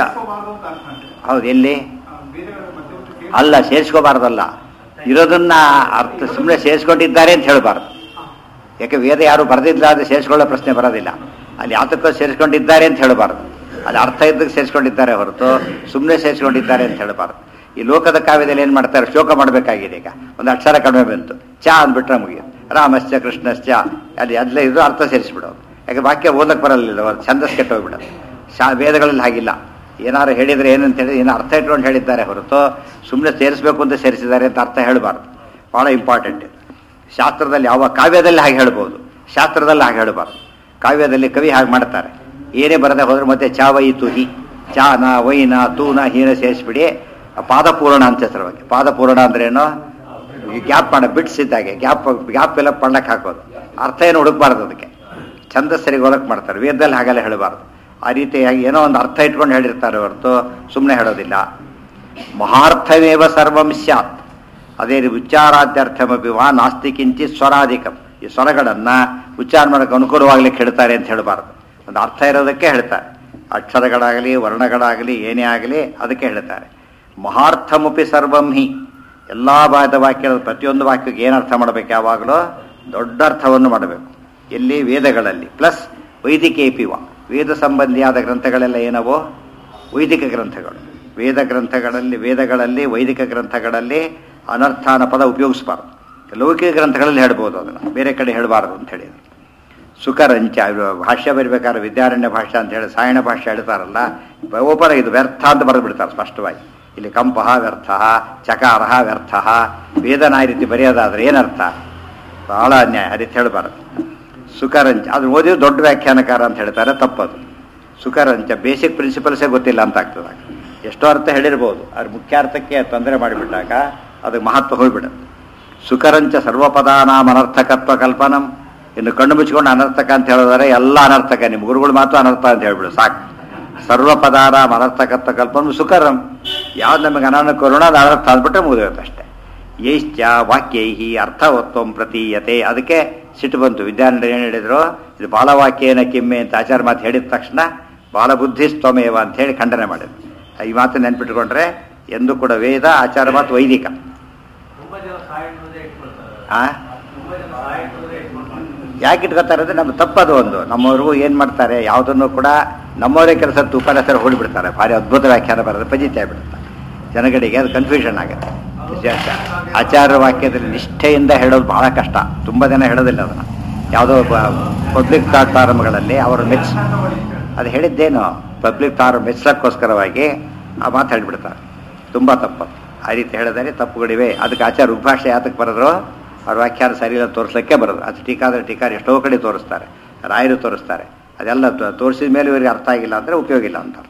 ಹೌದು ಎಲ್ಲಿ ಅಲ್ಲ ಸೇರಿಸ್ಕೋಬಾರ್ದಲ್ಲ ಇರೋದನ್ನ ಅರ್ಥ ಸುಮ್ಮನೆ ಸೇರಿಸ್ಕೊಂಡಿದ್ದಾರೆ ಅಂತ ಹೇಳಬಾರ್ದು ಯಾಕೆ ವೇದ ಯಾರು ಬರೆದಿಲ್ಲ ಅದು ಸೇರಿಸ್ಕೊಳ್ಳೋ ಪ್ರಶ್ನೆ ಬರೋದಿಲ್ಲ ಅಲ್ಲಿ ಯಾತಕ್ಕೋ ಸೇರಿಸ್ಕೊಂಡಿದ್ದಾರೆ ಅಂತ ಹೇಳಬಾರ್ದು ಅಲ್ಲಿ ಅರ್ಥ ಇದ್ದಕ್ಕೆ ಸೇರಿಸ್ಕೊಂಡಿದ್ದಾರೆ ಹೊರತು ಸುಮ್ಮನೆ ಸೇರಿಸ್ಕೊಂಡಿದ್ದಾರೆ ಅಂತ ಹೇಳಬಾರ್ದು ಈ ಲೋಕದ ಕಾವ್ಯದಲ್ಲಿ ಏನು ಮಾಡ್ತಾರೆ ಶೋಕ ಮಾಡಬೇಕಾಗಿದೆ ಈಗ ಒಂದು ಅಕ್ಷರ ಕಡಿಮೆ ಬಂತು ಚಾ ಅಂದ್ಬಿಟ್ರೆ ಮುಗಿಯೋದು ರಾಮಶ್ಚ ಕೃಷ್ಣಶ್ಚ ಅಲ್ಲಿ ಅಲ್ಲೇ ಇದು ಅರ್ಥ ಸೇರಿಸ್ಬಿಡೋದು ಯಾಕೆ ವಾಕ್ಯ ಓದಕ್ಕೆ ಬರಲಿಲ್ಲ ಅವ್ರು ಛಂದಸ್ ಕೆಟ್ಟೋಗ್ಬಿಡೋದು ಶಾ ವೇದಗಳಲ್ಲಿ ಹಾಗಿಲ್ಲ ಏನಾರು ಹೇಳಿದ್ರೆ ಏನಂತ ಹೇಳಿ ಏನೋ ಅರ್ಥ ಇಟ್ಕೊಂಡು ಹೇಳಿದ್ದಾರೆ ಹೊರತು ಸುಮ್ಮನೆ ಸೇರಿಸ್ಬೇಕು ಅಂತ ಸೇರಿಸಿದ್ದಾರೆ ಅಂತ ಅರ್ಥ ಹೇಳಬಾರ್ದು ಭಾಳ ಇಂಪಾರ್ಟೆಂಟ್ ಶಾಸ್ತ್ರದಲ್ಲಿ ಯಾವ ಕಾವ್ಯದಲ್ಲಿ ಹಾಗೆ ಹೇಳ್ಬೋದು ಶಾಸ್ತ್ರದಲ್ಲಿ ಹಾಗೆ ಹೇಳಬಾರ್ದು ಕಾವ್ಯದಲ್ಲಿ ಕವಿ ಹಾಗೆ ಮಾಡ್ತಾರೆ ಏನೇ ಬರದೆ ಹೋದ್ರೆ ಮತ್ತೆ ಚಾವೈ ತುಹಿ ಚಾನ ವೈನ ತೂನ ಹೀನ ಸೇರಿಸ್ಬಿಡಿ ಪಾದಪೂರ್ಣ ಅಂತ ಹೆಸರು ಬಗ್ಗೆ ಪಾದಪೂರ್ಣ ಅಂದ್ರೆ ಏನು ಗ್ಯಾಪ್ ಮಾಡ ಬಿಟ್ಸ್ ಇದ್ದಾಗೆ ಗ್ಯಾಪ್ ಗ್ಯಾಪ್ ಎಲ್ಲ ಪಣ್ಣಕ್ಕೆ ಹಾಕೋದು ಅರ್ಥ ಏನು ಹುಡುಕ್ಬಾರ್ದು ಅದಕ್ಕೆ ಚಂದ ಸರಿ ಹೊಲಕ್ಕೆ ಮಾಡ್ತಾರೆ ವೇದದಲ್ಲಿ ಹಾಗೆಲ್ಲ ಹೇಳಬಾರ್ದು ಆ ರೀತಿಯಾಗಿ ಏನೋ ಒಂದು ಅರ್ಥ ಇಟ್ಕೊಂಡು ಹೇಳಿರ್ತಾರೆ ಹೊರತು ಸುಮ್ಮನೆ ಹೇಳೋದಿಲ್ಲ ಮಹಾರ್ಥಮೇವ ಸರ್ವಂ ಸ್ಯಾತ್ ಅದೇ ರೀತಿ ಉಚ್ಚಾರಾದ್ಯರ್ಥಮಪಿ ವಾ ನಾಸ್ತಿ ಕಿಂಚಿತ್ ಸ್ವರಾಧಿಕಂ ಈ ಸ್ವರಗಳನ್ನು ಉಚ್ಚಾರ ಮಾಡೋಕ್ಕೆ ಅನುಕೂಲವಾಗ್ಲಿಕ್ಕೆ ಹೇಳ್ತಾರೆ ಅಂತ ಹೇಳಬಾರ್ದು ಒಂದು ಅರ್ಥ ಇರೋದಕ್ಕೆ ಹೇಳ್ತಾರೆ ಅಕ್ಷರಗಳಾಗಲಿ ವರ್ಣಗಳಾಗಲಿ ಏನೇ ಆಗಲಿ ಅದಕ್ಕೆ ಹೇಳ್ತಾರೆ ಮಹಾರ್ಥಮಪಿ ಸರ್ವಂ ಹಿ ಎಲ್ಲ ಬಾದ ವಾಕ್ಯದ ಪ್ರತಿಯೊಂದು ವಾಕ್ಯಕ್ಕೆ ಏನು ಅರ್ಥ ಮಾಡಬೇಕು ಯಾವಾಗಲೂ ದೊಡ್ಡ ಅರ್ಥವನ್ನು ಮಾಡಬೇಕು ಎಲ್ಲಿ ವೇದಗಳಲ್ಲಿ ಪ್ಲಸ್ ವೈದಿಕೇಪಿವ ವೇದ ಸಂಬಂಧಿಯಾದ ಗ್ರಂಥಗಳೆಲ್ಲ ಏನವೋ ವೈದಿಕ ಗ್ರಂಥಗಳು ವೇದ ಗ್ರಂಥಗಳಲ್ಲಿ ವೇದಗಳಲ್ಲಿ ವೈದಿಕ ಗ್ರಂಥಗಳಲ್ಲಿ ಅನರ್ಥಾನ ಪದ ಉಪಯೋಗಿಸಬಾರ್ದು ಲೌಕಿಕ ಗ್ರಂಥಗಳಲ್ಲಿ ಹೇಳ್ಬೋದು ಅದನ್ನು ಬೇರೆ ಕಡೆ ಹೇಳಬಾರ್ದು ಅಂತ ಹೇಳಿ ಸುಕರಂಚ ಇವ್ರು ಭಾಷ್ಯ ಬರಬೇಕಾದ್ರೆ ವಿದ್ಯಾರಣ್ಯ ಭಾಷೆ ಅಂತ ಹೇಳಿ ಸಾಯಣ ಭಾಷೆ ಹೇಳ್ತಾರಲ್ಲ ಓಪನ್ ಇದು ವ್ಯರ್ಥ ಅಂತ ಬರೆದು ಬಿಡ್ತಾರೆ ಸ್ಪಷ್ಟವಾಗಿ ಇಲ್ಲಿ ಕಂಪಃ ವ್ಯರ್ಥ ಚಕಾರ ವ್ಯರ್ಥ ವೇದನ ಈ ರೀತಿ ಬರೆಯೋದಾದ್ರೆ ಏನರ್ಥ ಬಹಳ ಅನ್ಯಾಯ ಆ ರೀತಿ ಹೇಳಬಾರದು ಸುಕರಂಚ ಅದು ಓದಿದ್ರು ದೊಡ್ಡ ವ್ಯಾಖ್ಯಾನಕಾರ ಅಂತ ಹೇಳ್ತಾರೆ ತಪ್ಪದು ಸುಕರಂಚ ಬೇಸಿಕ್ ಪ್ರಿನ್ಸಿಪಲ್ಸೇ ಗೊತ್ತಿಲ್ಲ ಅಂತ ಆಗ್ತದೆ ಎಷ್ಟೋ ಅರ್ಥ ಹೇಳಿರ್ಬೋದು ಅದ್ರ ಮುಖ್ಯಾರ್ಥಕ್ಕೆ ತೊಂದರೆ ಮಾಡಿಬಿಟ್ಟಾಗ ಅದಕ್ಕೆ ಮಹತ್ವ ಹೋಗ್ಬಿಡುತ್ತೆ ಸುಕರಂಚ ಸರ್ವಪದಾನಾಂ ಅನರ್ಥಕತ್ವ ಕಲ್ಪನಂ ಇನ್ನು ಕಣ್ಣು ಮುಚ್ಕೊಂಡು ಅನರ್ಥಕ ಅಂತ ಹೇಳಿದ್ರೆ ಎಲ್ಲ ಅನರ್ಥಕ ನಿಮ್ಮ ಗುರುಗಳು ಮಾತ್ರ ಅನರ್ಥ ಅಂತ ಹೇಳ್ಬಿಡು ಸಾಕು ಸರ್ವ ಪದಾರ ಅನರ್ಥಕತ್ವ ಕಲ್ಪನು ಸುಕರಂ ಯಾವ್ದು ನಮಗೆ ಅನಾನುಕೂಲಣ ಅದು ಅನರ್ಥ ಅಂದ್ಬಿಟ್ರೆ ಮುಗಿದೋಗುತ್ತೆ ಅಷ್ಟೇ ಯೈಶ್ಚ ವಾಕ್ಯೈಹಿ ಅರ್ಥವತ್ವಂ ಪ್ರತೀಯತೆ ಅದಕ್ಕೆ ಸಿಟ್ಟು ಬಂತು ವಿದ್ಯಾರ್ಥಿ ಏನು ಹೇಳಿದ್ರು ಇದು ಬಾಲವಾಕ್ಯೇನ ಕಿಮ್ಮೆ ಅಂತ ಆಚಾರ ಮಾತು ಹೇಳಿದ ತಕ್ಷಣ ಬಾಲಬುದ್ಧಿಸ್ತ್ವಮೇವ ಅಂತ ಹೇಳಿ ಖಂಡನೆ ಮಾಡಿದ್ರು ಈ ಮಾತು ನೆನ್ಪಿಟ್ಕೊಂಡ್ರೆ ಎಂದು ಕೂಡ ವೇದ ಆಚಾರ ಮಾತು ವೈದಿಕ ತುಂಬಾ ಜನ ಸಾಯಂಕಾಲದೇ ಇಟ್ಕೊಳ್ತಾರೆ ಆ ತುಂಬಾ ಜನ ಸಾಯಂಕಾಲದೇ ಇಟ್ಕೊಳ್ತಾರೆ ಯಾಕೆ ಇಟ್ಕೋತಾರೆ ಅಂದ್ರೆ ನಮ್ಮ ತಪ್ಪದು ಒಂದು ನಮ್ಮವ್ರಿಗೂ ಏನು ಮಾಡ್ತಾರೆ ಯಾವುದನ್ನು ಕೂಡ ನಮ್ಮವರೇ ಕೆಲಸ ಉಪನ್ಯಾಸರ ಹೋಗ್ಬಿಡ್ತಾರೆ ಭಾರಿ ಅದ್ಭುತ ವ್ಯಾಖ್ಯಾನ ಬರೋದು ಪಜಿತಿ ಆಗ್ಬಿಡುತ್ತೆ ಜನಗಳಿಗೆ ಅದು ಕನ್ಫ್ಯೂಷನ್ ಆಗುತ್ತೆ ವಿಶೇಷ ಆಚಾರ ವಾಕ್ಯದಲ್ಲಿ ನಿಷ್ಠೆಯಿಂದ ಹೇಳೋದು ಬಹಳ ಕಷ್ಟ ತುಂಬ ಜನ ಹೇಳೋದಿಲ್ಲ ಅದನ್ನು ಯಾವುದೋ ಪಬ್ಲಿಕ್ ಪ್ಲಾಟ್ಫಾರ್ಮ್ಗಳಲ್ಲಿ ಅವರು ಮೆಚ್ ಅದು ಹೇಳಿದ್ದೇನು ಪಬ್ಲಿಕ್ ಫಾರ್ ಮೆಚ್ಚಕ್ಕೋಸ್ಕರವಾಗಿ ಆ ಮಾತು ಹೇಳಿಬಿಡ್ತಾರೆ ತುಂಬ ತಪ್ಪು ಆ ರೀತಿ ಹೇಳಿದರೆ ತಪ್ಪುಗಳಿವೆ ಅದಕ್ಕೆ ಆಚಾರ ಉಪಭಾಷೆ ಯಾತಕ್ಕೆ ಬರೆದ್ರು ಅವ್ರ ವ್ಯಾಖ್ಯಾನ ಸರಿ ಇಲ್ಲ ತೋರಿಸ್ಲಿಕ್ಕೆ ಬರೋದು ಅದು ಟೀಕಾದ್ರೆ ಟೀಕಾರ ಎಷ್ಟೋ ಕಡೆ ತೋರಿಸ್ತಾರೆ ರಾಯರು ತೋರಿಸ್ತಾರೆ ಅದೆಲ್ಲ ತೋ- ತೋರಿಸಿದ ಮೇಲೆ ಇವರಿಗೆ ಅರ್ಥ ಆಗಿಲ್ಲ ಅಂದರೆ ಉಪಯೋಗ ಇಲ್ಲ ಅಂತ ಅರ್ಥ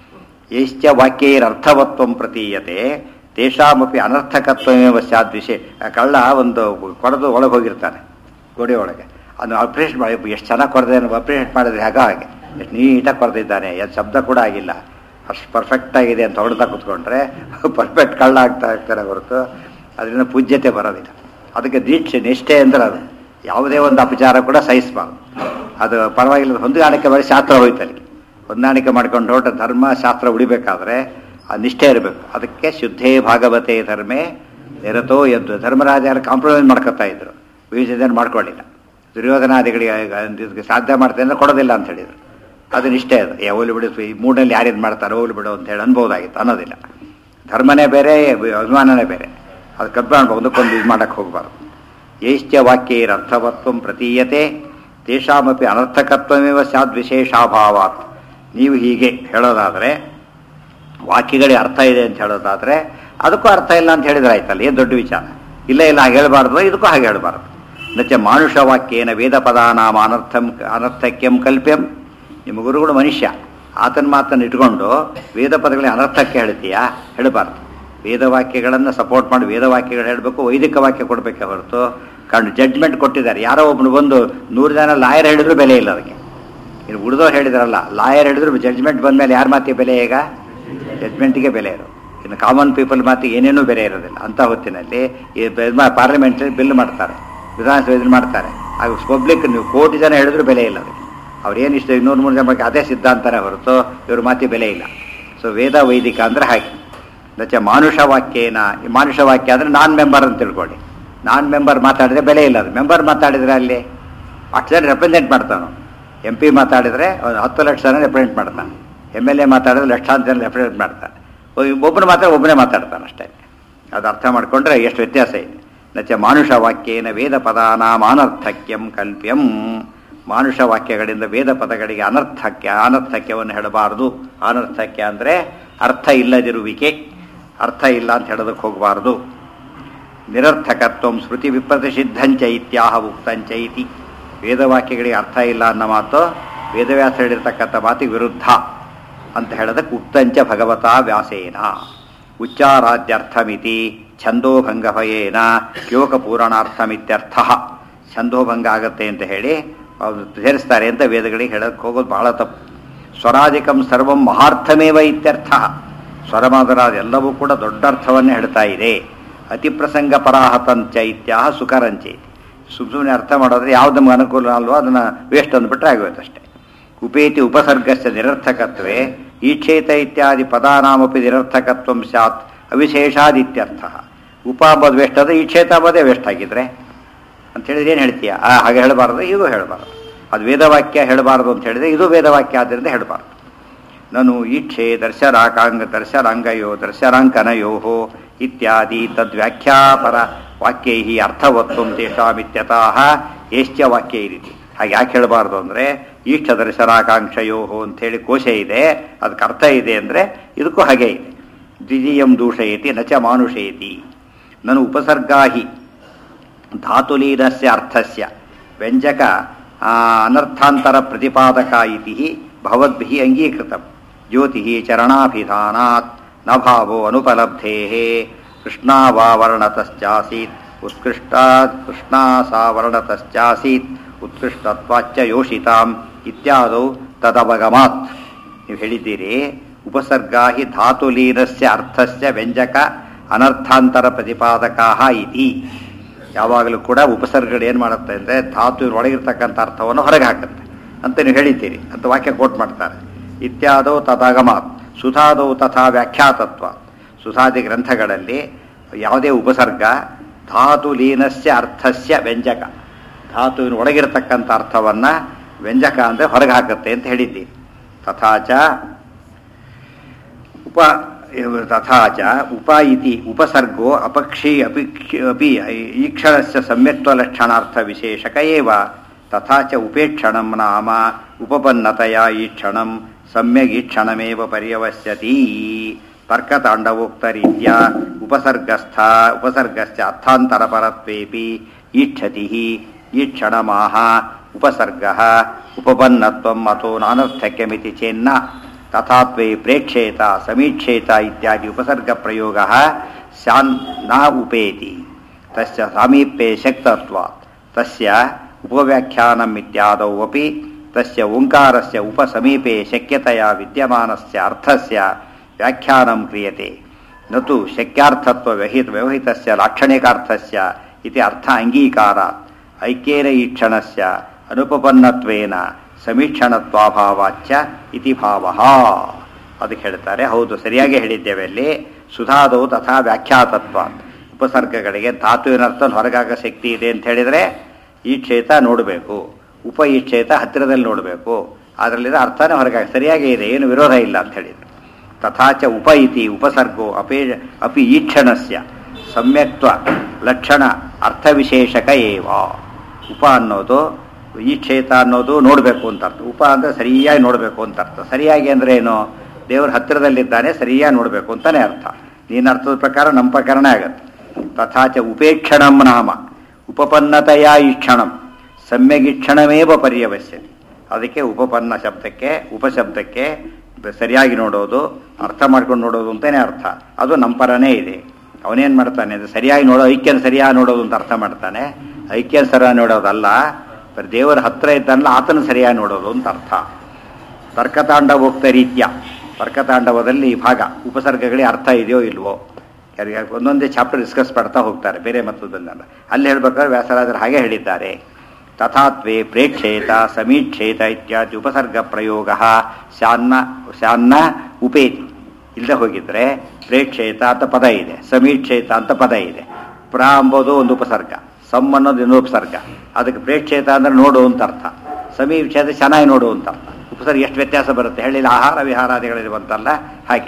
ಯೈಶ್ಚ ವಾಕ್ಯೈರರ್ಥವತ್ವಂ ಪ್ರತೀಯತೆ ತೇಷಾಮಪಿ ಅನರ್ಥಕತ್ವಮೇವ ಸ್ಯಾದ್ ವಿಷಯ ಆ ಕಳ್ಳ ಒಂದು ಕೊಡದು ಒಳಗೆ ಹೋಗಿರ್ತಾನೆ ಗೋಡೆ ಒಳಗೆ ಅದನ್ನು ಅಪ್ರಿಷಿಯೇಟ್ ಮಾಡಿ ಎಷ್ಟು ಚೆನ್ನಾಗಿ ಕೊರದೆ ಅಪ್ರಿಷಿಯೇಟ್ ಮಾಡಿದ್ರೆ ಹಾಗ ಹಾಗೆ ಎಷ್ಟು ನೀಟಾಗಿ ಕೊರೆದಿದ್ದಾನೆ ಅದು ಶಬ್ದ ಕೂಡ ಆಗಿಲ್ಲ ಅಷ್ಟು ಪರ್ಫೆಕ್ಟ್ ಆಗಿದೆ ಅಂತ ಹೊಡೆದ ಕೂತ್ಕೊಂಡ್ರೆ ಪರ್ಫೆಕ್ಟ್ ಕಳ್ಳ ಆಗ್ತಾ ಇರ್ತಾರೆ ಹೊರತು ಅದರಿಂದ ಪೂಜ್ಯತೆ ಬರೋದಿಲ್ಲ ಅದಕ್ಕೆ ದೀಕ್ಷೆ ನಿಷ್ಠೆ ಅಂದ್ರೆ ಅದು ಯಾವುದೇ ಒಂದು ಅಪಚಾರ ಕೂಡ ಸಹಿಸಬಾರ್ದು ಅದು ಪರವಾಗಿಲ್ಲ ಹೊಂದಾಣಿಕೆ ಮಾಡಿ ಶಾಸ್ತ್ರ ಹೋಯ್ತು ಅಲ್ಲಿ ಹೊಂದಾಣಿಕೆ ಮಾಡ್ಕೊಂಡು ಹೊರಟ ಧರ್ಮ ಶಾಸ್ತ್ರ ಉಳಿಬೇಕಾದ್ರೆ ಆ ನಿಷ್ಠೆ ಇರಬೇಕು ಅದಕ್ಕೆ ಶುದ್ಧೇ ಭಾಗವತೆ ಧರ್ಮೇ ನಿರತೋ ಎದ್ದು ಧರ್ಮರಾಜ ಕಾಂಪ್ರಮೈಸ್ ಮಾಡ್ಕೊತಾ ಇದ್ರು ವಿಭಜನೆ ಮಾಡ್ಕೊಳ್ಳಿಲ್ಲ ದುರ್ಯೋಧನಾದಿಗಳಿಗೆ ಇದಕ್ಕೆ ಸಾಧ್ಯ ಮಾಡ್ತೇನೆ ಅಂದ್ರೆ ಕೊಡೋದಿಲ್ಲ ಅಂತ ಹೇಳಿದ್ರು ಅದು ನಿಷ್ಠೆ ಅದು ಏ ಹೋಗ್ಲಿ ಬಿಡು ಈ ಮೂಡಲ್ಲಿ ಯಾರಿದ್ ಮಾಡ್ತಾರೆ ಹೋಗ್ಲಿ ಬಿಡು ಅಂತ ಹೇಳಿ ಅನ್ಬೋದಾಗಿತ್ತು ಅನ್ನೋದಿಲ್ಲ ಧರ್ಮನೇ ಬೇರೆ ಅಭಿಮಾನನೇ ಬೇರೆ ಅದು ಕಬ್ಬಾಣ ಒಂದಕ್ಕೊಂದು ಇದು ಮಾಡಕ್ಕೆ ಹೋಗಬಾರ್ದು ಯೈಶ್ಚ ವಾಕ್ಯೈರರ್ಥವತ್ವಂ ಪ್ರತೀಯತೆ ತೇಷಾಮಪಿ ಅನರ್ಥಕತ್ವಮೇವ ಸ್ಯಾದ್ ವಿಶೇಷಾಭಾವಾತ್ ನೀವು ಹೀಗೆ ಹೇಳೋದಾದರೆ ವಾಕ್ಯಗಳಿಗೆ ಅರ್ಥ ಇದೆ ಅಂತ ಹೇಳೋದಾದರೆ ಅದಕ್ಕೂ ಅರ್ಥ ಇಲ್ಲ ಅಂತ ಹೇಳಿದ್ರೆ ಆಯ್ತಲ್ಲ ಏನು ದೊಡ್ಡ ವಿಚಾರ ಇಲ್ಲ ಇಲ್ಲ ಹಾಗೆ ಹೇಳಬಾರ್ದು ಇದಕ್ಕೂ ಹಾಗೆ ಹೇಳಬಾರ್ದು ನಚ ಮಾನುಷ ವಾಕ್ಯೇನ ವೇದ ಪದಾನಾಮ ಅನರ್ಥಂ ಅನರ್ಥಕ್ಯಂ ಕಲ್ಪ್ಯಂ ನಿಮ್ಮ ಗುರುಗಳು ಮನುಷ್ಯ ಆತನ ಮಾತನ್ನು ಇಟ್ಕೊಂಡು ವೇದ ಪದಗಳಿಗೆ ಅನರ್ಥಕ್ಕೆ ಹೇಳ್ತೀಯಾ ಹೇಳಬಾರ್ದು ವೇದವಾಕ್ಯಗಳನ್ನು ಸಪೋರ್ಟ್ ಮಾಡಿ ವೇದವಾಕ್ಯಗಳು ಹೇಳಬೇಕು ವೈದಿಕ ವಾಕ್ಯ ಕೊಡಬೇಕೆ ಹೊರತು ಕಂಡು ಜಡ್ಜ್ಮೆಂಟ್ ಕೊಟ್ಟಿದ್ದಾರೆ ಯಾರೋ ಒಬ್ಬನು ಬಂದು ನೂರು ಜನ ಲಾಯರ್ ಹೇಳಿದ್ರು ಬೆಲೆ ಇಲ್ಲ ಅದಕ್ಕೆ ಇನ್ನು ಉಳಿದವ್ರು ಹೇಳಿದ್ರಲ್ಲ ಲಾಯರ್ ಹೇಳಿದ್ರು ಜಡ್ಜ್ಮೆಂಟ್ ಬಂದಮೇಲೆ ಯಾರ ಮಾತಿಗೆ ಬೆಲೆ ಈಗ ಜಡ್ಜ್ಮೆಂಟಿಗೆ ಬೆಲೆ ಇರು ಇನ್ನು ಕಾಮನ್ ಪೀಪಲ್ ಮಾತಿಗೆ ಏನೇನೂ ಬೆಲೆ ಇರೋದಿಲ್ಲ ಅಂಥ ಹೊತ್ತಿನಲ್ಲಿ ಈ ಪಾರ್ಲಿಮೆಂಟಲ್ಲಿ ಬಿಲ್ ಮಾಡ್ತಾರೆ ವಿಧಾನಸಭೆ ಇದನ್ನ ಮಾಡ್ತಾರೆ ಆಗ ಪಬ್ಲಿಕ್ ನೀವು ಕೋಟಿ ಜನ ಹೇಳಿದ್ರು ಬೆಲೆ ಇಲ್ಲ ಅದಕ್ಕೆ ಅವ್ರು ಏನು ಇಷ್ಟ ಇನ್ನೂರು ಮೂರು ಜನ ಬಗ್ಗೆ ಅದೇ ಸಿದ್ಧಾಂತನೇ ಹೊರತು ಇವ್ರ ಮಾತಿ ಬೆಲೆ ಇಲ್ಲ ಸೊ ವೇದ ವೈದಿಕ ಅಂದ್ರೆ ಹಾಗೆ ನಚ ಮಾನುಷ ವಾಕ್ಯೇನ ಈ ಮಾನುಷ ವಾಕ್ಯ ಅಂದರೆ ನಾನ್ ಮೆಂಬರ್ ಅಂತ ತಿಳ್ಕೊಳ್ಳಿ ನಾನ್ ಮೆಂಬರ್ ಮಾತಾಡಿದ್ರೆ ಬೆಲೆ ಇಲ್ಲ ಅದು ಮೆಂಬರ್ ಮಾತಾಡಿದ್ರೆ ಅಲ್ಲಿ ಅಷ್ಟು ಜನ ರೆಪ್ರೆಸೆಂಟ್ ಮಾಡ್ತಾನು ಎಂ ಪಿ ಮಾತಾಡಿದ್ರೆ ಒಂದು ಹತ್ತು ಲಕ್ಷ ಜನ ರೆಪ್ರೆಸೆಂಟ್ ಮಾಡ್ತಾನೆ ಎಮ್ ಎಲ್ ಎ ಮಾತಾಡಿದ್ರೆ ಲಕ್ಷಾಂತರ ಜನ ರೆಪ್ರೆಸೆಂಟ್ ಮಾಡ್ತಾನೆ ಒಬ್ಬನು ಮಾತ್ರ ಒಬ್ಬನೇ ಮಾತಾಡ್ತಾನೆ ಅಷ್ಟೇ ಅದು ಅರ್ಥ ಮಾಡಿಕೊಂಡ್ರೆ ಎಷ್ಟು ವ್ಯತ್ಯಾಸ ಇದೆ ನಚ ಮಾನುಷ ವಾಕ್ಯೇನ ವೇದ ಪದಾನಾಮಾನರ್ಥಕ್ಯಂ ಕಲ್ಪ್ಯಂ ಮಾನುಷ ವಾಕ್ಯಗಳಿಂದ ವೇದ ಪದಗಳಿಗೆ ಅನರ್ಥಕ್ಯ ಅನರ್ಥಕ್ಯವನ್ನು ಹೇಳಬಾರದು ಅನರ್ಥಕ್ಯ ಅಂದರೆ ಅರ್ಥ ಇಲ್ಲದಿರುವಿಕೆ ಅರ್ಥ ಇಲ್ಲ ಅಂತ ಹೇಳೋದಕ್ಕೆ ಹೋಗಬಾರದು ನಿರರ್ಥಕತ್ವ ಸ್ಮೃತಿ ವಿಪ್ರತಿಷಿದ್ಧಂಚ ಇತ್ಯಾಹ ಉಕ್ತಂಚ ಇತಿ ವೇದವಾಕ್ಯಗಳಿಗೆ ಅರ್ಥ ಇಲ್ಲ ಅನ್ನೋ ಮಾತು ವೇದವ್ಯಾಸ ಹೇಳಿರ್ತಕ್ಕಂಥ ಮಾತಿಗೆ ವಿರುದ್ಧ ಅಂತ ಹೇಳೋದಕ್ಕೆ ಉಕ್ತಂಚ ಭಗವತ ವ್ಯಾಸೇನ ಉಚ್ಚಾರಾದ್ಯರ್ಥಮಿತಿ ಛಂದೋಭಂಗ ಭಯೇನ ಯೋಗಪೂರಣಾರ್ಥಮಿತ್ಯರ್ಥ ಛಂದೋಭಂಗ ಆಗತ್ತೆ ಅಂತ ಹೇಳಿ ಅವ್ರು ಸೇರಿಸ್ತಾರೆ ಅಂತ ವೇದಗಳಿಗೆ ಹೇಳೋಕ್ಕೆ ಹೋಗೋದು ಬಹಳ ತಪ್ಪು ಸ್ವರಾಧಿಕಂ ಸರ್ವಂ ಮಹಾರ್ಥಮೇವ ಇತ್ಯರ್ಥ ಸ್ವರಮಾದರಾದ ಎಲ್ಲವೂ ಕೂಡ ದೊಡ್ಡ ಅರ್ಥವನ್ನೇ ಹೇಳ್ತಾ ಇದೆ ಅತಿ ಪ್ರಸಂಗ ಪರಾಹತಂಚ ಇತ್ಯಾಹ ಸುಕರಂಚೆ ಸುಮ್ ಸುಮ್ಮನೆ ಅರ್ಥ ಮಾಡೋದ್ರೆ ಯಾವ್ದು ನಮ್ಗೆ ಅನುಕೂಲ ಅಲ್ವೋ ಅದನ್ನ ವೇಸ್ಟ್ ಅಂದ್ಬಿಟ್ರೆ ಆಗೋಯ್ತು ಅಷ್ಟೇ ಉಪೇತಿ ಉಪಸರ್ಗಸ್ಯ ನಿರರ್ಥಕತ್ವೇ ಈಕ್ಷೇತ ಇತ್ಯಾದಿ ಪದಾನಾಮಪಿ ನಿರರ್ಥಕತ್ವಂ ಸ್ಯಾತ್ ಅವಿಶೇಷಾದಿತ್ಯರ್ಥ ಉಪ ಅಂಬೋದು ವೇಸ್ಟ್ ಆದರೆ ಈಕ್ಷೇತ ಅಂಬೋದೇ ವೇಸ್ಟ್ ಆಗಿದ್ರೆ ಅಂತ ಹೇಳಿದ್ರೆ ಏನು ಹೇಳ್ತೀಯ ಆ ಹಾಗೆ ಹೇಳಬಾರ್ದು ಇದು ಹೇಳಬಾರ್ದು ಅದು ವೇದವಾಕ್ಯ ಹೇಳಬಾರ್ದು ಅಂತ ಹೇಳಿದ್ರೆ ಇದು ವೇದವಾಕ್ಯ ಆದ್ದರಿಂದ ಹೇಳಬಾರ್ದು ನಾನು ಈಕ್ಷೆ ದರ್ಶರಾಕಾಂಗ ದರ್ಶರಾಂಗಯೋ ದರ್ಶರಾಂಕನಯೋ ಇತ್ಯಾದಿ ತದ್ವ್ಯಾಖ್ಯಾಪರ ವಾಕ್ಯೈ ಅರ್ಥವತ್ವಂ ತೇಷಾಮಿತ್ಯತಃ ಏಶ್ಚ ವಾಕ್ಯ ಈ ರೀತಿ ಹಾಗೆ ಯಾಕೆ ಹೇಳಬಾರ್ದು ಅಂದರೆ ಈಷ್ಟ ದರ್ಶನಾಕಾಂಕ್ಷಯೋ ಅಂಥೇಳಿ ಕೋಶ ಇದೆ ಅದಕ್ಕೆ ಅರ್ಥ ಇದೆ ಅಂದರೆ ಇದಕ್ಕೂ ಹಾಗೆ ಇದೆ ದ್ವಿತೀಯಂ ದೂಷಯತಿ ನಚ ಮಾನುಷಯತಿ ನಾನು ಉಪಸರ್ಗಾಹಿ ಧಾತುಲೀನಸ್ಯ ಅರ್ಥಸ್ಯ ವ್ಯಂಜಕ ಆ, ಅನರ್ಥಾಂತರ ಪ್ರತಿಪಾದಕ ಇತಿ ಭವದ್ಭಿಃ ಅಂಗೀಕೃತಂ ಜ್ಯೋತಿ ಚರಣಾಭಿಧಾನಾತ್ ನ ಭಾವೋ ಅನುಪಲಬ್ಧೇ ಕೃಷ್ಣಾವಾವರ್ಣತಶ್ಚಾಸೀತ್ ಉತ್ಕೃಷ್ಟಾ ಕೃಷ್ಣಾ ಸಾವರ್ಣತಶ್ಚಾಸೀತ್ ಉತ್ಕೃಷ್ಟತ್ವಾಚ್ಚ ಯೋಷಿತಾಂ ಇತ್ಯಾದೌ ತದವಗಮಾತ್ ನೀವು ಹೇಳಿದ್ದೀರಿ ಉಪಸರ್ಗಾ ಹಿ ಧಾತುಲೀನಸ್ಯ ಅರ್ಥಸ್ಯ ವ್ಯಂಜಕ ಅನರ್ಥಾಂತರ ಪ್ರತಿಪಾದಕಾ ಇತಿ ಯಾವಾಗಲೂ ಕೂಡ ಉಪಸರ್ಗಗಳು ಏನು ಮಾಡುತ್ತೆ ಅಂದರೆ ಧಾತು ಒಳಗಿರ್ತಕ್ಕಂಥ ಅರ್ಥವನ್ನು ಹೊರಗೆ ಹಾಕುತ್ತೆ ಅಂತ ನೀವು ಹೇಳಿದ್ದೀರಿ ಅಂತ ವಾಕ್ಯ ಕೋಟ್ ಮಾಡ್ತಾರೆ ಇತ್ಯಾದೌ ತದಾಗಮಾತ್ ಸುಧಾದೌ ತಥಾ ವ್ಯಾಖ್ಯಾತತ್ವ ಸುಧಾದಿ ಗ್ರಂಥಗಳಲ್ಲಿ ಯಾವುದೇ ಉಪಸರ್ಗ ಧಾತು ಲೀನಸ್ಯ ಅರ್ಥಸ್ಯ ವ್ಯಂಜಕ ಧಾತುವಿನ ಒಳಗಿರತಕ್ಕಂಥ ಅರ್ಥವನ್ನು ವ್ಯಂಜಕ ಅಂದರೆ ಹೊರಗೆ ಹಾಕುತ್ತೆ ಅಂತ ಹೇಳಿದ್ದೀರಿ ತಥಾಚ ಉಪ ತಥಾ ಚ ಉಪ ಇತಿ ಉಪಸರ್ಗೋ ಅಪಕ್ಷಿ ಅಪಿ ಅಪಿ ಈಕ್ಷಣಸ್ಯ ಸಮ್ಯಕ್ತ್ವಲಕ್ಷಣಾರ್ಥ ವಿಶೇಷಕ ಏವ ತಥಾ ಚ ಉಪೇಕ್ಷಣಂ ನಾಮ ಉಪಪನ್ನತೆಯ ಈಕ್ಷಣಂ ಸಮ್ಯಗ್ ಈಕ್ಷಣಮೇವ ಪರ್ಯವಸ್ಯತಿ ತರ್ಕತಾಂಡವೋಕ್ತರೀತ್ಯ ಉಪಸರ್ಗಸ್ಥ ಉಪಸರ್ಗಸ್ಯ ಅರ್ಥಾಂತರಪರತ್ವೇಪಿ ಈಕ್ಷತಿ ಈಕ್ಷಣಮಾಹ ಉಪಸರ್ಗ ಉಪಪನ್ನತ್ವಂ ಅಥೋ ನಾನರ್ಥಕ್ಯಮಿತಿ ಚೇನ್ನ ತಥಾತ್ವೇ ಪ್ರೇಕ್ಷೇತ ಸಮೀಕ್ಷೇತ ಇತ್ಯಾದಿ ಉಪಸರ್ಗ ಪ್ರಯೋಗ ಸ್ಯಾನ್ ನ ಉಪೇತಿ ತಸ್ಯ ಸಾಮೀಪ್ಯೆ ಶಕ್ತತ್ವ ತಸ್ಯ ಉಪವ್ಯಾಖ್ಯಾನಂ ಇತ್ಯಾದೌ ಅಪಿ ತಸ್ಯ ಓಂಕಾರಸ್ಯ ಉಪಸಮೀಪೆ ಶಕ್ಯತೆಯ ವಿದ್ಯಮಾನಸ್ಯ ಅರ್ಥಸ್ಯ ವ್ಯಾಖ್ಯಾನಂ ಕ್ರಿಯತೆ ನತು ಶಕ್ಯಾರ್ಥತ್ವ ವ್ಯಹಿತ ವ್ಯವಹಿತಸ್ಯ ಲಾಕ್ಷಣಿಕಾರ್ಥಸ್ಯ ಇತಿ ಅರ್ಥ ಅಂಗೀಕಾರಾತ್ ಐಕ್ಯೇನ ಈಕ್ಷಣಸ್ಯ ಅನುಪಪನ್ನತ್ವೇನ ಸಮೀಕ್ಷಣತ್ವಾಭಾವಾಚ್ಯ ಇತಿ ಭಾವ ಅದಕ್ಕೆ ಹೇಳ್ತಾರೆ ಹೌದು ಸರಿಯಾಗಿ ಹೇಳಿದ್ದೇವೆ ಅಲ್ಲಿ ಸುಧಾದವು ತಥಾ ವ್ಯಾಖ್ಯಾತತ್ವ ಉಪಸರ್ಗಗಳಿಗೆ ಧಾತುವಿನ ಅರ್ಥ ಹೊರಗಾಗ ಶಕ್ತಿ ಇದೆ ಅಂತ ಹೇಳಿದರೆ ಈ ಕ್ಷೇತ ನೋಡಬೇಕು ಉಪ ಈ ಕ್ಷೇತ ಹತ್ತಿರದಲ್ಲಿ ನೋಡಬೇಕು ಅದರಲ್ಲಿರೋ ಅರ್ಥನೇ ಹೊರಗಾಗ ಸರಿಯಾಗಿ ಇದೆ ಏನು ವಿರೋಧ ಇಲ್ಲ ಅಂತ ಹೇಳಿದ್ರು ತಥಾಚ ಉಪ ಇತಿ ಉಪಸರ್ಗೋ ಅಪೇ ಅಪಿ ಈಕ್ಷಣಸ್ಯ ಸಮ್ಯಕ್ತ್ವ ಲಕ್ಷಣ ಅರ್ಥವಿಶೇಷಕ ಏವ ಉಪ ಅನ್ನೋದು ಈ ಕ್ಷೇತ ಅನ್ನೋದು ನೋಡಬೇಕು ಅಂತ ಅರ್ಥ ಉಪ ಅಂದರೆ ಸರಿಯಾಗಿ ನೋಡಬೇಕು ಅಂತ ಅರ್ಥ ಸರಿಯಾಗಿ ಅಂದ್ರೆ ಏನು ದೇವರ ಹತ್ತಿರದಲ್ಲಿದ್ದಾನೆ ಸರಿಯಾಗಿ ನೋಡಬೇಕು ಅಂತಾನೆ ಅರ್ಥ ನೀನು ಅರ್ಥದ ಪ್ರಕಾರ ನಮ್ಮ ಪ್ರಕಾರನೇ ಆಗತ್ತೆ ತಥಾಚ ಉಪೇಕ್ಷಣಂ ನಾಮ ಉಪಪನ್ನತೆಯ ಈಕ್ಷಣಂ ಸಮ್ಯಗೀಕ್ಷಣಮೇವ ಪರ್ಯವಶ್ಯತಿ ಅದಕ್ಕೆ ಉಪಪನ್ನ ಶಬ್ದಕ್ಕೆ ಉಪಶಬ್ದಕ್ಕೆ ಸರಿಯಾಗಿ ನೋಡೋದು ಅರ್ಥ ಮಾಡ್ಕೊಂಡು ನೋಡೋದು ಅಂತಾನೆ ಅರ್ಥ ಅದು ನಮ್ಮ ಪರನೇ ಇದೆ ಅವನೇನು ಮಾಡ್ತಾನೆ ಅದು ಸರಿಯಾಗಿ ನೋಡೋ ಐಕ್ಯನ ಸರಿಯಾಗಿ ನೋಡೋದು ಅಂತ ಅರ್ಥ ಮಾಡ್ತಾನೆ ಐಕ್ಯನ ಸರಿಯಾಗಿ ನೋಡೋದಲ್ಲ ಬರೀ ದೇವರ ಹತ್ರ ಇದ್ದಲ್ಲ ಆತನ ಸರಿಯಾಗಿ ನೋಡೋದು ಅಂತ ಅರ್ಥ ತರ್ಕತಾಂಡವೋಕ್ತ ರೀತ್ಯ ತರ್ಕತಾಂಡವದಲ್ಲಿ ಈ ಭಾಗ ಉಪಸರ್ಗಗಳಿಗೆ ಅರ್ಥ ಇದೆಯೋ ಇಲ್ವೋ ಯಾರಿಗೆ ಒಂದೊಂದೇ ಚಾಪ್ಟರ್ ಡಿಸ್ಕಸ್ ಮಾಡ್ತಾ ಹೋಗ್ತಾರೆ ಬೇರೆ ಮತ್ತದನ್ನೆಲ್ಲ ಅಲ್ಲಿ ಹೇಳ್ಬೇಕಾದ್ರೆ ವ್ಯಾಸರಾಜರು ಹಾಗೆ ಹೇಳಿದ್ದಾರೆ ತಥಾತ್ವೇ ಪ್ರೇಕ್ಷೇತ ಸಮೀಕ್ಷೇತ ಇತ್ಯಾದಿ ಉಪಸರ್ಗ ಪ್ರಯೋಗ ಶಾನ್ನ ಶಾನ್ನ ಉಪೇತಿ ಇಲ್ಲದೆ ಹೋಗಿದ್ರೆ ಪ್ರೇಕ್ಷೇತ ಅಂತ ಪದ ಇದೆ ಸಮೀಕ್ಷೇತ ಅಂತ ಪದ ಇದೆ ಪ್ರ ಅಂಬೋದು ಒಂದು ಉಪಸರ್ಗ ಸಮ್ ಅನ್ನೋದು ಇನ್ನೊಂದು ಉಪಸರ್ಗ ಅದಕ್ಕೆ ಪ್ರೇಕ್ಷೇತ ಅಂದ್ರೆ ನೋಡು ಅಂತ ಅರ್ಥ ಸಮೀಕ್ಷೇತ ಚೆನ್ನಾಗಿ ನೋಡು ಅಂತ ಅರ್ಥ ಉಪಸರ್ಗ ಎಷ್ಟು ವ್ಯತ್ಯಾಸ ಬರುತ್ತೆ ಹೇಳಿಲ್ಲ ಆಹಾರ ವಿಹಾರಾದಿಗಳಲ್ಲಿ ಬಂತಲ್ಲ ಹಾಗೆ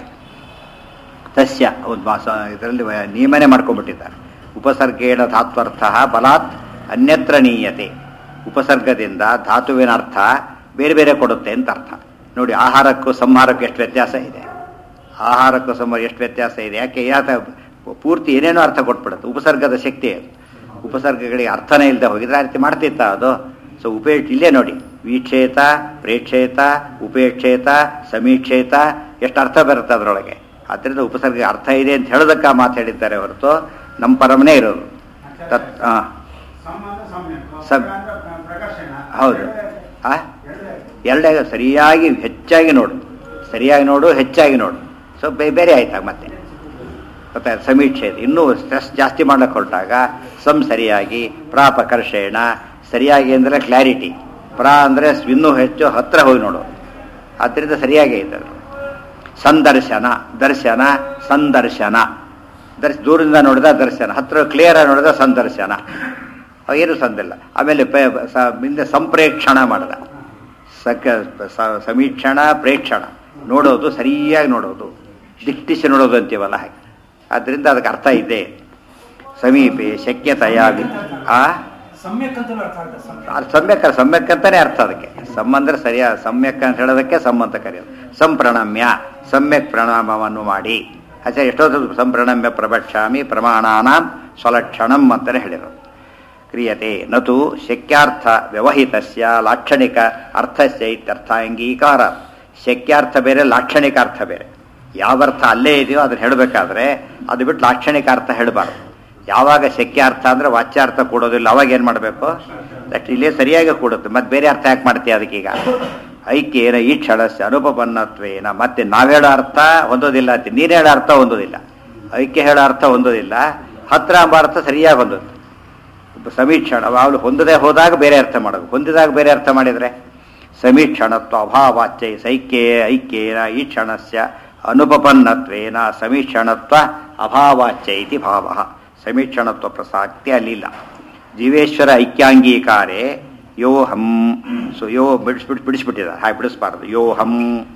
ತಸ್ಯ ಒಂದು ಮಾಸ ಇದರಲ್ಲಿ ವ- ನಿಯಮನೆ ಮಾಡ್ಕೊಂಡ್ಬಿಟ್ಟಿದ್ದಾರೆ ಉಪಸರ್ಗೇಣ ಧಾತ್ವರ್ಥ ಬಲಾತ್ ಅನ್ಯತ್ರ ನೀಯತೆ ಉಪಸರ್ಗದಿಂದ ಧಾತುವಿನ ಅರ್ಥ ಬೇರೆ ಬೇರೆ ಕೊಡುತ್ತೆ ಅಂತ ಅರ್ಥ ನೋಡಿ ಆಹಾರಕ್ಕೂ ಸಂಹಾರಕ್ಕೂ ಎಷ್ಟು ವ್ಯತ್ಯಾಸ ಇದೆ ಆಹಾರಕ್ಕೂ ಸಂಹಾರ ಎಷ್ಟು ವ್ಯತ್ಯಾಸ ಇದೆ ಯಾಕೆ ಯಾತ ಪೂರ್ತಿ ಏನೇನೋ ಅರ್ಥ ಕೊಟ್ಬಿಡುತ್ತೆ ಉಪಸರ್ಗದ ಶಕ್ತಿ ಅದು ಉಪಸರ್ಗಗಳಿಗೆ ಅರ್ಥನೇ ಇಲ್ಲದೆ ಹೋಗಿದ್ರೆ ಆ ರೀತಿ ಮಾಡ್ತಿತ್ತ ಅದು ಸೊ ಉಪೇ ಇಲ್ಲೇ ನೋಡಿ ವೀಕ್ಷೇತ ಪ್ರೇಕ್ಷೇತ ಉಪೇಕ್ಷೇತ ಸಮೀಕ್ಷೇತ ಎಷ್ಟು ಅರ್ಥ ಬರುತ್ತೆ ಅದರೊಳಗೆ ಆದ್ದರಿಂದ ಉಪಸರ್ಗ ಅರ್ಥ ಇದೆ ಅಂತ ಹೇಳೋದಕ್ಕೆ ಆ ಮಾತು ಹೇಳಿದ್ದಾರೆ ಹೊರತು ನಮ್ಮ ಪರಮನೇ ಇರೋದು ತತ್ ಆ, ಸಂಬಂಧ ಸಮ್ಯಕ್ ಸಮ್- ಅಂದ್ರೆ ಪ್ರಕಾಶನ ಹೌದು ಆ ಎರಡೇ ಎರಡೇ ಸರಿಯಾಗಿ ಹೆಚ್ಚಾಗಿ ನೋಡು ಸರಿಯಾಗಿ ನೋಡು ಹೆಚ್ಚಾಗಿ ನೋಡು ಸೊ ಬೇ ಬೇರೆ ಆಯ್ತಾಗ ಮತ್ತೆ ಮತ್ತೆ ಸಮೀಕ್ಷೆ ಇದೆ. ಇನ್ನೂ ಸ್ಟ್ರೆಸ್ ಜಾಸ್ತಿ ಮಾಡಕ್ಕೆ ಹೊರಟಾಗ ಸಮ್ ಸರಿಯಾಗಿ ಪ್ರಾಪಕರ್ಷೇಣ ಸರಿಯಾಗಿ ಅಂದರೆ ಕ್ಲಾರಿಟಿ ಪ್ರಾ ಅಂದರೆ ಇನ್ನೂ ಹೆಚ್ಚು ಹತ್ರ ಹೋಗಿ ನೋಡು ಆದ್ದರಿಂದ ಸರಿಯಾಗಿ ಐತೆ ಅದು ಸಂದರ್ಶನ ದರ್ಶನ ಸಂದರ್ಶನ ದರ್ಶ ದೂರದಿಂದ ನೋಡಿದ ದರ್ಶನ ಹತ್ರ ಕ್ಲಿಯರ್ ಆಗಿ ನೋಡಿದ ಸಂದರ್ಶನ ಏನು ಸಂದಿಲ್ಲ ಆಮೇಲೆ ಪೆ- ಸ- ಹಿಂದೆ ಸಂಪ್ರೇಕ್ಷಣ ಮಾಡಿದ ಸಕ ಸ- ಸಮೀಕ್ಷಣ ಪ್ರೇಕ್ಷಣ ನೋಡೋದು ಸರಿಯಾಗಿ ನೋಡೋದು ದಿಟ್ಟಿಸಿ ನೋಡೋದು ಅಂತೀವಲ್ಲ ಹಾಗೆ ಆದ್ದರಿಂದ ಅದಕ್ಕೆ ಅರ್ಥ ಇದೆ ಸಮೀಪೆ ಶಕ್ಯತೆಯ ವಿ- ಆ ಸಮ್ಯಕ್ ಅಂತಲೂ ಅರ್ಥ ಆಗುತ್ತೆ ಸಮ್ಯಕ್ ಅದು ಸಮ್ಯಕ್ ಸಮ್ಯಕ್ ಅಂತಾನೆ ಅರ್ಥ ಅದಕ್ಕೆ ಸಮ್ ಅಂದ್ರೆ ಸರಿಯಾ ಸಮ್ಯಕ್ ಅಂತ ಹೇಳೋದಕ್ಕೆ ಸಮ್ ಅಂತ ಕರೆಯೋದು ಸಂಪ್ರಣಮ್ಯ ಸಮ್ಯಕ್ ಪ್ರಣಾಮವನ್ನು ಮಾಡಿ ಅಚ್ಚ ಎಷ್ಟೊತ್ತು ಸಂಪ್ರಣಮ್ಯ ಪ್ರಭಕ್ಷಾಮಿ ಪ್ರಮಾಣಾನಾಂ ಸ್ವಲಕ್ಷಣಂ ಅಂತಲೇ ಹೇಳಿದರು ಕ್ರಿಯತೆ ನತು ಶಕ್ಯಾರ್ಥ ವ್ಯವಹಿತಸ್ಯ ಲಾಕ್ಷಣಿಕ ಅರ್ಥಸ್ಯ ಇತ್ಯರ್ಥ ಅಂಗೀಕಾರ ಶಕ್ಯಾರ್ಥ ಬೇರೆ ಲಾಕ್ಷಣಿಕ ಅರ್ಥ ಬೇರೆ ಯಾವ ಅರ್ಥ ಅಲ್ಲೇ ಇದೆಯೋ ಅದನ್ನ ಹೇಳಬೇಕಾದ್ರೆ ಅದು ಬಿಟ್ಟು ಲಾಕ್ಷಣಿಕ ಅರ್ಥ ಹೇಳಬಾರ್ದು ಯಾವಾಗ ಶಕ್ಯಾರ್ಥ ಅಂದ್ರೆ ವಾಚ್ಯಾರ್ಥ ಕೊಡೋದಿಲ್ಲ ಅವಾಗ ಏನು ಮಾಡಬೇಕು ದಟ್ ಇಲ್ಲೇ ಸರಿಯಾಗಿ ಕೂಡುತ್ತೆ ಮತ್ತೆ ಬೇರೆ ಅರ್ಥ ಯಾಕೆ ಮಾಡ್ತೀಯ ಅದಕ್ಕೀಗ ಐಕ್ಯೇನ ಈ ಕ್ಷಣಸ್ಯ ಅನುಪಪನ್ನತ್ವೇನ ಮತ್ತೆ ನಾವ್ ಹೇಳೋ ಅರ್ಥ ಹೊಂದೋದಿಲ್ಲ ಅಂತೀವಿ ನೀನು ಹೇಳೋ ಅರ್ಥ ಹೊಂದೋದಿಲ್ಲ ಐಕ್ಯ ಹೇಳೋ ಅರ್ಥ ಹೊಂದೋದಿಲ್ಲ ಹತ್ರ ಎಂಬ ಅರ್ಥ ಸರಿಯಾಗಿ ಹೊಂದುತ್ತೆ ಸಮೀಕ್ಷಣ ಅವಳು ಹೊಂದದೆ ಹೋದಾಗ ಬೇರೆ ಅರ್ಥ ಮಾಡೋದು ಹೊಂದಿದಾಗ ಬೇರೆ ಅರ್ಥ ಮಾಡಿದರೆ ಸಮೀಕ್ಷಣತ್ವ ಅಭಾವಾಚ್ಯೈ ಸೈಕ್ಯೇ ಐಕ್ಯೇನ ಈ ಕ್ಷಣಸ್ಯ ಅನುಪಪನ್ನತ್ವೇನ ಸಮೀಕ್ಷಣತ್ವ ಅಭಾವಾಚ್ಯ ಇತಿ ಭಾವ ಸಮೀಕ್ಷಣತ್ವ ಪ್ರಸಕ್ತಿ ಅಲ್ಲಿಲ್ಲ ಜೀವೇಶ್ವರ ಐಕ್ಯಾಂಗೀಕಾರೆ ಯೋ ಹಂ ಸೊ ಯೋ ಬಿಡಿಸ್ಬಿಟ್ಟು ಬಿಡಿಸ್ಬಿಟ್ಟಿದ್ದಾರೆ ಹಾಗೆ ಬಿಡಿಸ್ಬಾರ್ದು ಯೋ ಹಂ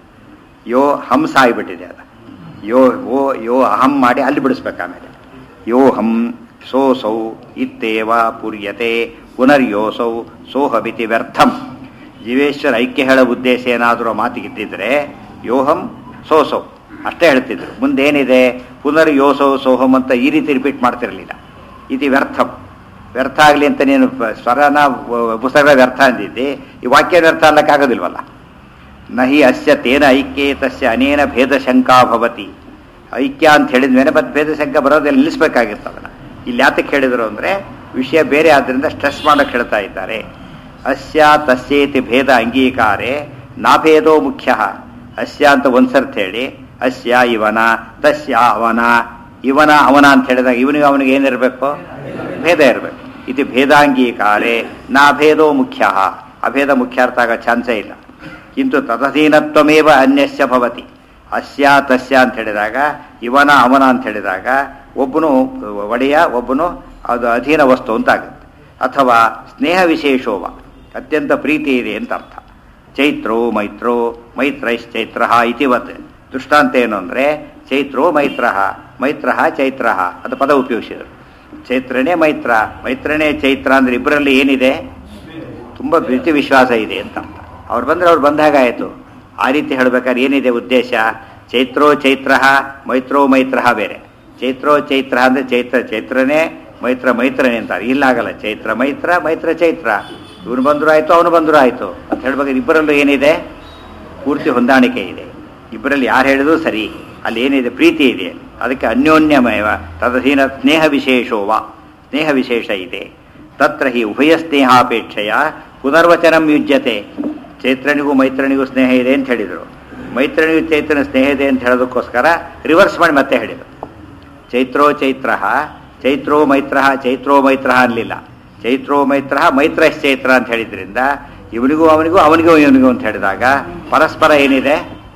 ಯೋ ಹಂಸ ಆಗಿಬಿಟ್ಟಿದೆ ಅದು ಯೋ ಓ ಯೋ ಅಹಂ ಮಾಡಿ ಅಲ್ಲಿ ಬಿಡಿಸ್ಬೇಕು ಆಮೇಲೆ ಯೋ ಹಂ ಸೋಸೌ ಇತ್ತೇವ ಪುರ್ಯತೆ ಪುನರ್ಯೋಸೌ ಸೋಹಮಿತಿ ವ್ಯರ್ಥಂ ಜೀವೇಶ್ವರ ಐಕ್ಯ ಹೇಳೋ ಉದ್ದೇಶ ಏನಾದರೂ ಮಾತಿಗಿದ್ದಿದ್ರೆ ಯೋಹಂ ಸೋಸೌ ಅಷ್ಟೇ ಹೇಳ್ತಿದ್ರು ಮುಂದೇನಿದೆ ಪುನರ್ ಯೋಸೌ ಸೋಹಂ ಅಂತ ಈ ರೀತಿ ರಿಪೀಟ್ ಮಾಡ್ತಿರಲಿಲ್ಲ ಇದು ವ್ಯರ್ಥಂ ವ್ಯರ್ಥ ಆಗಲಿ ಅಂತ ನೀನು ಪ- ಸ್ವರನ ವ- ಪುಸ್ತಕ ವ್ಯರ್ಥ ಅಂದಿದ್ದಿ ಈ ವಾಕ್ಯ ವ್ಯರ್ಥ ಅಲ್ಲಕ್ಕಾಗೋದಿಲ್ವಲ್ಲ ನಹಿ ಅಸ್ಯ ತೇನ ಐಕ್ಯೇ ತಸ್ಯ ಅನೇನ ಭೇದ ಶಂಕಾ ಭವತಿ ಐಕ್ಯ ಅಂತ ಹೇಳಿದ ಮೇಲೆ ಮತ್ತೆ ಭೇದ ಶಂಕ ಬರೋದೆಲ್ಲ ನಿಲ್ಲಿಸ್ಬೇಕಾಗಿತ್ತು ಅದನ್ನ ಇಲ್ಲಿ ಯಾತಕ್ಕೆ ಹೇಳಿದ್ರು ಅಂದ್ರೆ ವಿಷಯ ಬೇರೆ ಆದ್ರಿಂದ ಸ್ಟ್ರೆಸ್ ಮಾಡಕ್ಕೆ ಹೇಳ್ತಾ ಇದ್ದಾರೆ ಅಸ್ಯ ತಸ್ಯೇತಿ ಭೇದ ಅಂಗೀಕಾರೆ ನಾಭೇದೋ ಮುಖ್ಯ ಅಸ್ಯ ಅಂತ ಒಂದ್ಸರ್ತಿ ಹೇಳಿ ಅಸ್ಯ ಇವನ ತಸ್ಯ ಅವನ ಇವನ ಅವನ ಅಂತ ಹೇಳಿದಾಗ ಇವನಿಗೆ ಅವನಿಗೆ ಏನಿರಬೇಕು ಭೇದ ಇರಬೇಕು ಇದು ಭೇದಾಂಗೀಕಾರೆ ನಾಭೇದೋ ಮುಖ್ಯ ಅಭೇದ ಮುಖ್ಯ ಅರ್ಥ ಆಗೋ ಚಾನ್ಸೇ ಇಲ್ಲ ಕಿಂತು ತದಧೀನತ್ವಮೇವ ಅನ್ಯಸ್ಯ ಭವತಿ ಅಸ್ಯ ತಸ್ಯ ಅಂತ ಹೇಳಿದಾಗ ಇವನ ಅವನ ಅಂತ ಹೇಳಿದಾಗ ಒಬ್ಬನು ಒಡೆಯ ಒಬ್ಬನು ಅದು ಅಧೀನ ವಸ್ತು ಅಂತಾಗುತ್ತೆ ಅಥವಾ ಸ್ನೇಹ ವಿಶೇಷೋವ ಅತ್ಯಂತ ಪ್ರೀತಿ ಇದೆ ಅಂತ ಅರ್ಥ ಚೈತ್ರೋ ಮೈತ್ರೋ ಮೈತ್ರೈಶ್ಚೈತ್ರ ಇತಿವತ್ ದೃಷ್ಟಾಂತ ಏನು ಅಂದರೆ ಚೈತ್ರೋ ಮೈತ್ರ ಮೈತ್ರ ಚೈತ್ರ ಅದು ಪದ ಉಪಯೋಗಿಸಿದರು ಚೈತ್ರನೇ ಮೈತ್ರ ಮೈತ್ರನೇ ಚೈತ್ರ ಅಂದ್ರೆ ಇಬ್ಬರಲ್ಲಿ ಏನಿದೆ ತುಂಬ ಪ್ರೀತಿ ವಿಶ್ವಾಸ ಇದೆ ಅಂತ ಅರ್ಥ ಅವ್ರು ಬಂದ್ರೆ ಅವ್ರು ಬಂದಾಗ ಆಯಿತು ಆ ರೀತಿ ಹೇಳ್ಬೇಕಾದ್ರೆ ಏನಿದೆ ಉದ್ದೇಶ ಚೈತ್ರೋ ಚೈತ್ರ ಮೈತ್ರೋ ಮೈತ್ರ ಬೇರೆ ಚೈತ್ರೋ ಚೈತ್ರ ಅಂದ್ರೆ ಚೈತ್ರ ಚೈತ್ರನೇ ಮೈತ್ರ ಮೈತ್ರನೇ ಅಂತಾರೆ ಇಲ್ಲಾಗಲ್ಲ ಚೈತ್ರ ಮೈತ್ರ ಮೈತ್ರ ಚೈತ್ರ ಇವನು ಬಂದ್ರು ಆಯ್ತು ಅವನು ಬಂದ್ರು ಆಯ್ತು ಅಂತ ಹೇಳ್ಬೇಕಾದ್ರೆ ಇಬ್ಬರಲ್ಲೂ ಏನಿದೆ ಪೂರ್ತಿ ಹೊಂದಾಣಿಕೆ ಇದೆ ಇಬ್ಬರಲ್ಲಿ ಯಾರು ಹೇಳಿದ್ರು ಸರಿ ಅಲ್ಲಿ ಏನಿದೆ ಪ್ರೀತಿ ಇದೆ ಅದಕ್ಕೆ ಅನ್ಯೋನ್ಯಮಯ ತದಧೀನ ಸ್ನೇಹ ವಿಶೇಷೋವ ಸ್ನೇಹ ವಿಶೇಷ ಇದೆ ತತ್ರ ಹಿ ಉಭಯ ಸ್ನೇಹಾಪೇಕ್ಷೆಯ ಪುನರ್ವಚನಂ ಯುಜ್ಯತೆ ಚೈತ್ರನಿಗೂ ಮೈತ್ರನಿಗೂ ಸ್ನೇಹ ಇದೆ ಅಂತ ಹೇಳಿದರು ಮೈತ್ರನಿಗೂ ಚೈತ್ರನ ಸ್ನೇಹ ಇದೆ ಅಂತ ಹೇಳೋದಕ್ಕೋಸ್ಕರ ರಿವರ್ಸ್ ಮಾಡಿ ಮತ್ತೆ ಹೇಳಿದರು ಚೈತ್ರೋ ಚೈತ್ರ ಚೈತ್ರೋ ಮೈತ್ರ ಚೈತ್ರೋ ಮೈತ್ರ ಅನ್ನಲಿಲ್ಲ ಚೈತ್ರೋ ಮೈತ್ರ ಮೈತ್ರಶ್ಚೈತ್ರ ಅಂತ ಹೇಳಿದ್ರಿಂದ ಇವನಿಗೂ ಅವನಿಗೂ ಅವನಿಗೂ ಇವನಿಗೂ ಅಂತ ಹೇಳಿದಾಗ ಪರಸ್ಪರ ಏನಿದೆ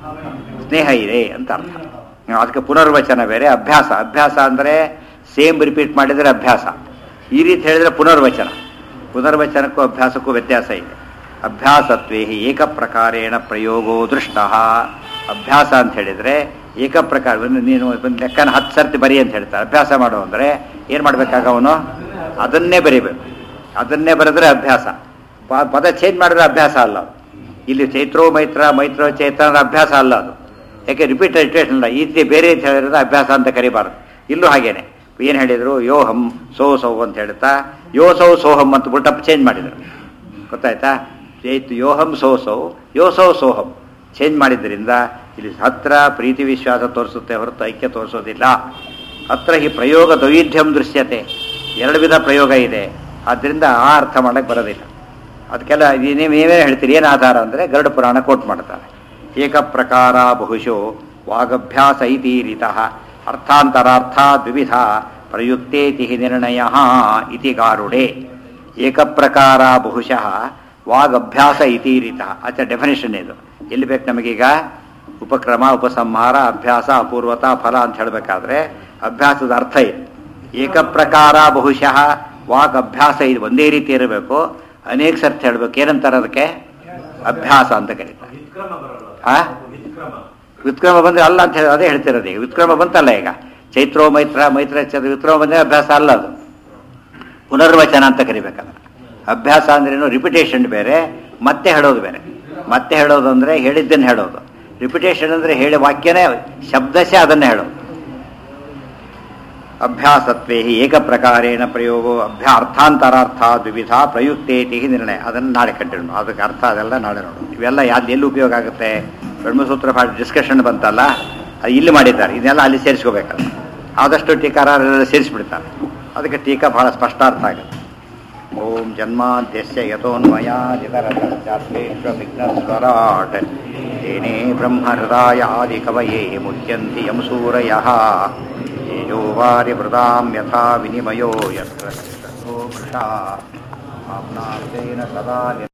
ಸ್ನೇಹ ಇದೆ ಅಂತ ಅರ್ಥ ಅದಕ್ಕೆ ಪುನರ್ವಚನ ಬೇರೆ ಅಭ್ಯಾಸ ಅಭ್ಯಾಸ ಅಂದರೆ ಸೇಮ್ ರಿಪೀಟ್ ಮಾಡಿದರೆ ಅಭ್ಯಾಸ ಈ ರೀತಿ ಹೇಳಿದರೆ ಪುನರ್ವಚನ ಪುನರ್ವಚನಕ್ಕೂ ಅಭ್ಯಾಸಕ್ಕೂ ವ್ಯತ್ಯಾಸ ಇದೆ ಅಭ್ಯಾಸತ್ವೇ ಹಿ ಏಕ ಪ್ರಕಾರೇಣ ಪ್ರಯೋಗೋ ದೃಷ್ಟ ಅಭ್ಯಾಸ ಅಂತ ಹೇಳಿದರೆ ಏಕ ಪ್ರಕಾರ ಒಂದು ನೀನು ಒಂದು ಲೆಕ್ಕನ ಹತ್ತು ಸರ್ತಿ ಬರಿ ಅಂತ ಹೇಳ್ತಾರೆ ಅಭ್ಯಾಸ ಮಾಡು ಅಂದರೆ ಏನು ಮಾಡಬೇಕಾಗ ಅವನು ಅದನ್ನೇ ಬರಿಬೇಕು ಅದನ್ನೇ ಬರೆದ್ರೆ ಅಭ್ಯಾಸ ಪ- ಪದ ಚೇಂಜ್ ಮಾಡಿದ್ರೆ ಅಭ್ಯಾಸ ಅಲ್ಲ ಅದು. ಇಲ್ಲಿ ಚೈತ್ರೋ ಮೈತ್ರ ಮೈತ್ರೋ ಚೈತ್ರ ಅಂದ್ರೆ ಅಭ್ಯಾಸ ಅಲ್ಲ ಅದು ಯಾಕೆ ರಿಪೀಟ್ ರಿಟೇಷನ್ ಅಲ್ಲ ಈ ರೀತಿ ಬೇರೆ ರೀತಿ ಹೇಳಿದ್ರೆ ಅಭ್ಯಾಸ ಅಂತ ಕರಿಬಾರ್ದು ಇಲ್ಲೂ ಹಾಗೇನೆ ಏನು ಹೇಳಿದ್ರು ಯೋಹಂ ಸೋ ಸೌ ಅಂತ ಹೇಳ್ತಾ ಯೋ ಸೌ ಸೋಹಂ ಅಂತ ಬಿಟ್ಟಪ್ ಚೇಂಜ್ ಮಾಡಿದ್ರು ಗೊತ್ತಾಯ್ತಾ ಚೈತ್ ಯೋಹಂ ಸೋ ಸೌ ಯೋ ಸೌ ಸೋಹಂ ಚೇಂಜ್ ಮಾಡಿದ್ರಿಂದ ಇಲ್ಲಿ ಹತ್ರ ಪ್ರೀತಿ ವಿಶ್ವಾಸ ತೋರಿಸುತ್ತೆ ಹೊರತು ಐಕ್ಯ ತೋರಿಸೋದಿಲ್ಲ ಹತ್ರ ಈ ಪ್ರಯೋಗ ದೈರ್ಢ್ಯಂ ದೃಶ್ಯತೆ ಎರಡು ವಿಧ ಪ್ರಯೋಗ ಇದೆ ಆದ್ದರಿಂದ ಆ ಅರ್ಥ ಮಾಡಕ್ಕೆ ಬರೋದಿಲ್ಲ ಅದಕ್ಕೆಲ್ಲ ನೀವು ನೀವೇ ಹೇಳ್ತೀರಿ ಏನು ಆಧಾರ ಅಂದರೆ ಗರುಡ ಪುರಾಣ ಕೋಟ್ ಮಾಡ್ತಾರೆ ಏಕ ಪ್ರಕಾರ ಬಹುಶೋ ವಾಗಭ್ಯಾಸ ಇತೀರಿತಃ ಅರ್ಥಾಂತರಾರ್ಥ ದ್ವಿವಿಧ ಪ್ರಯುಕ್ತೇತಿ ನಿರ್ಣಯ ಇತಿ ಗಾರುಡೆ ಏಕ ಪ್ರಕಾರ ಬಹುಶಃ ವಾಗಭ್ಯಾಸ ಇತೀರಿತ ಆಚೆ ಡೆಫಿನೇಷನ್ ಇದು ಎಲ್ಲಿ ಬೇಕು ನಮಗೀಗ ಉಪಕ್ರಮ ಉಪಸಂಹಾರ ಅಭ್ಯಾಸ ಅಪೂರ್ವತ ಫಲ ಅಂತ ಹೇಳಬೇಕಾದ್ರೆ ಅಭ್ಯಾಸದ ಅರ್ಥ ಇದೆ ಏಕ ಪ್ರಕಾರ ಬಹುಶಃ ವಾಗ್ ಅಭ್ಯಾಸ ಇದು ಒಂದೇ ರೀತಿ ಇರಬೇಕು ಅನೇಕ ಸರ್ತಿ ಹೇಳ್ಬೇಕು ಏನಂತಾರೆ ಅದಕ್ಕೆ ಅಭ್ಯಾಸ ಅಂತ ಕರೀತಾರೆ ವಿಕ್ರಮ ಬರಲ್ಲ ಆ? ವಿಕ್ರಮ ವಿಕ್ರಮ ಬಂದ್ರೆ ಅಲ್ಲ ಅಂತ ಹೇಳಿ ಅದೇ ಹೇಳ್ತಿರೋದು ಈಗ ವಿಕ್ರಮ ಬಂತಲ್ಲ ಈಗ ಚೈತ್ರೋ ಮೈತ್ರ ಮೈತ್ರ ಚೈತ್ರ ವಿಕ್ರಮ ಬಂದ್ರೆ ಅಭ್ಯಾಸ ಅಲ್ಲ ಅದು ಪುನರ್ವಚನ ಅಂತ ಕರಿಬೇಕಲ್ಲ ಅಭ್ಯಾಸ ಅಂದ್ರೇನು ರಿಪಿಟೇಷನ್ ಬೇರೆ ಮತ್ತೆ ಹೇಳೋದು ಬೇರೆ ಮತ್ತೆ ಹೇಳೋದು ಅಂದ್ರೆ ಹೇಳಿದ್ದನ್ನು ಹೇಳೋದು ರಿಪಿಟೇಷನ್ ಅಂದ್ರೆ ಹೇಳಿ ವಾಕ್ಯನೇ ಶಬ್ದಶಃ ಅದನ್ನೇ ಹೇಳೋದು ಅಭ್ಯಾಸತ್ವೇ ಹಿ ಏಕ ಪ್ರಕಾರೇಣ ಪ್ರಯೋಗೋ ಅಭ್ಯಾ ಅರ್ಥಾಂತರಾರ್ಥ ದ್ವಿವಿಧ ಪ್ರಯುಕ್ತೇತಿ ಹಿ ನಿರ್ಣಯ ಅದನ್ನು ನಾಳೆ ಕಂಟಿನ್ಯೂ ಅದಕ್ಕೆ ಅರ್ಥ ಅದೆಲ್ಲ ನಾಳೆ ನೋಡೋಣ ಇವೆಲ್ಲ ಯಾವ್ದು ಎಲ್ಲಿ ಉಪಯೋಗ ಆಗುತ್ತೆ ಬ್ರಹ್ಮಸೂತ್ರ ಭಾಳ ಡಿಸ್ಕಷನ್ ಬಂತಲ್ಲ ಅದು ಇಲ್ಲಿ ಮಾಡಿದ್ದಾರೆ ಇದನ್ನೆಲ್ಲ ಅಲ್ಲಿ ಸೇರಿಸ್ಕೋಬೇಕಲ್ಲ ಆದಷ್ಟು ಟೀಕಾರರೆಲ್ಲ ಸೇರಿಸ್ಬಿಡ್ತಾರೆ ಅದಕ್ಕೆ ಟೀಕಾ ಬಹಳ ಸ್ಪಷ್ಟ ಅರ್ಥ ಆಗುತ್ತೆ ಓಂ ಜನ್ಮಾದ್ಯಸ್ಯ ಯತೋನ್ಮಯಾದಿತರತಶ್ಚಾತ್ಮೇಶ್ವವಿಘ್ನಸ್ವರಾಟ್ तेने ब्रह्महृदाय आदिकवये मुह्यन्ति यं सूरयः तेजो वारिवृतां यथा विनिमयो यत्र वृषा आप्नास्तेन सदा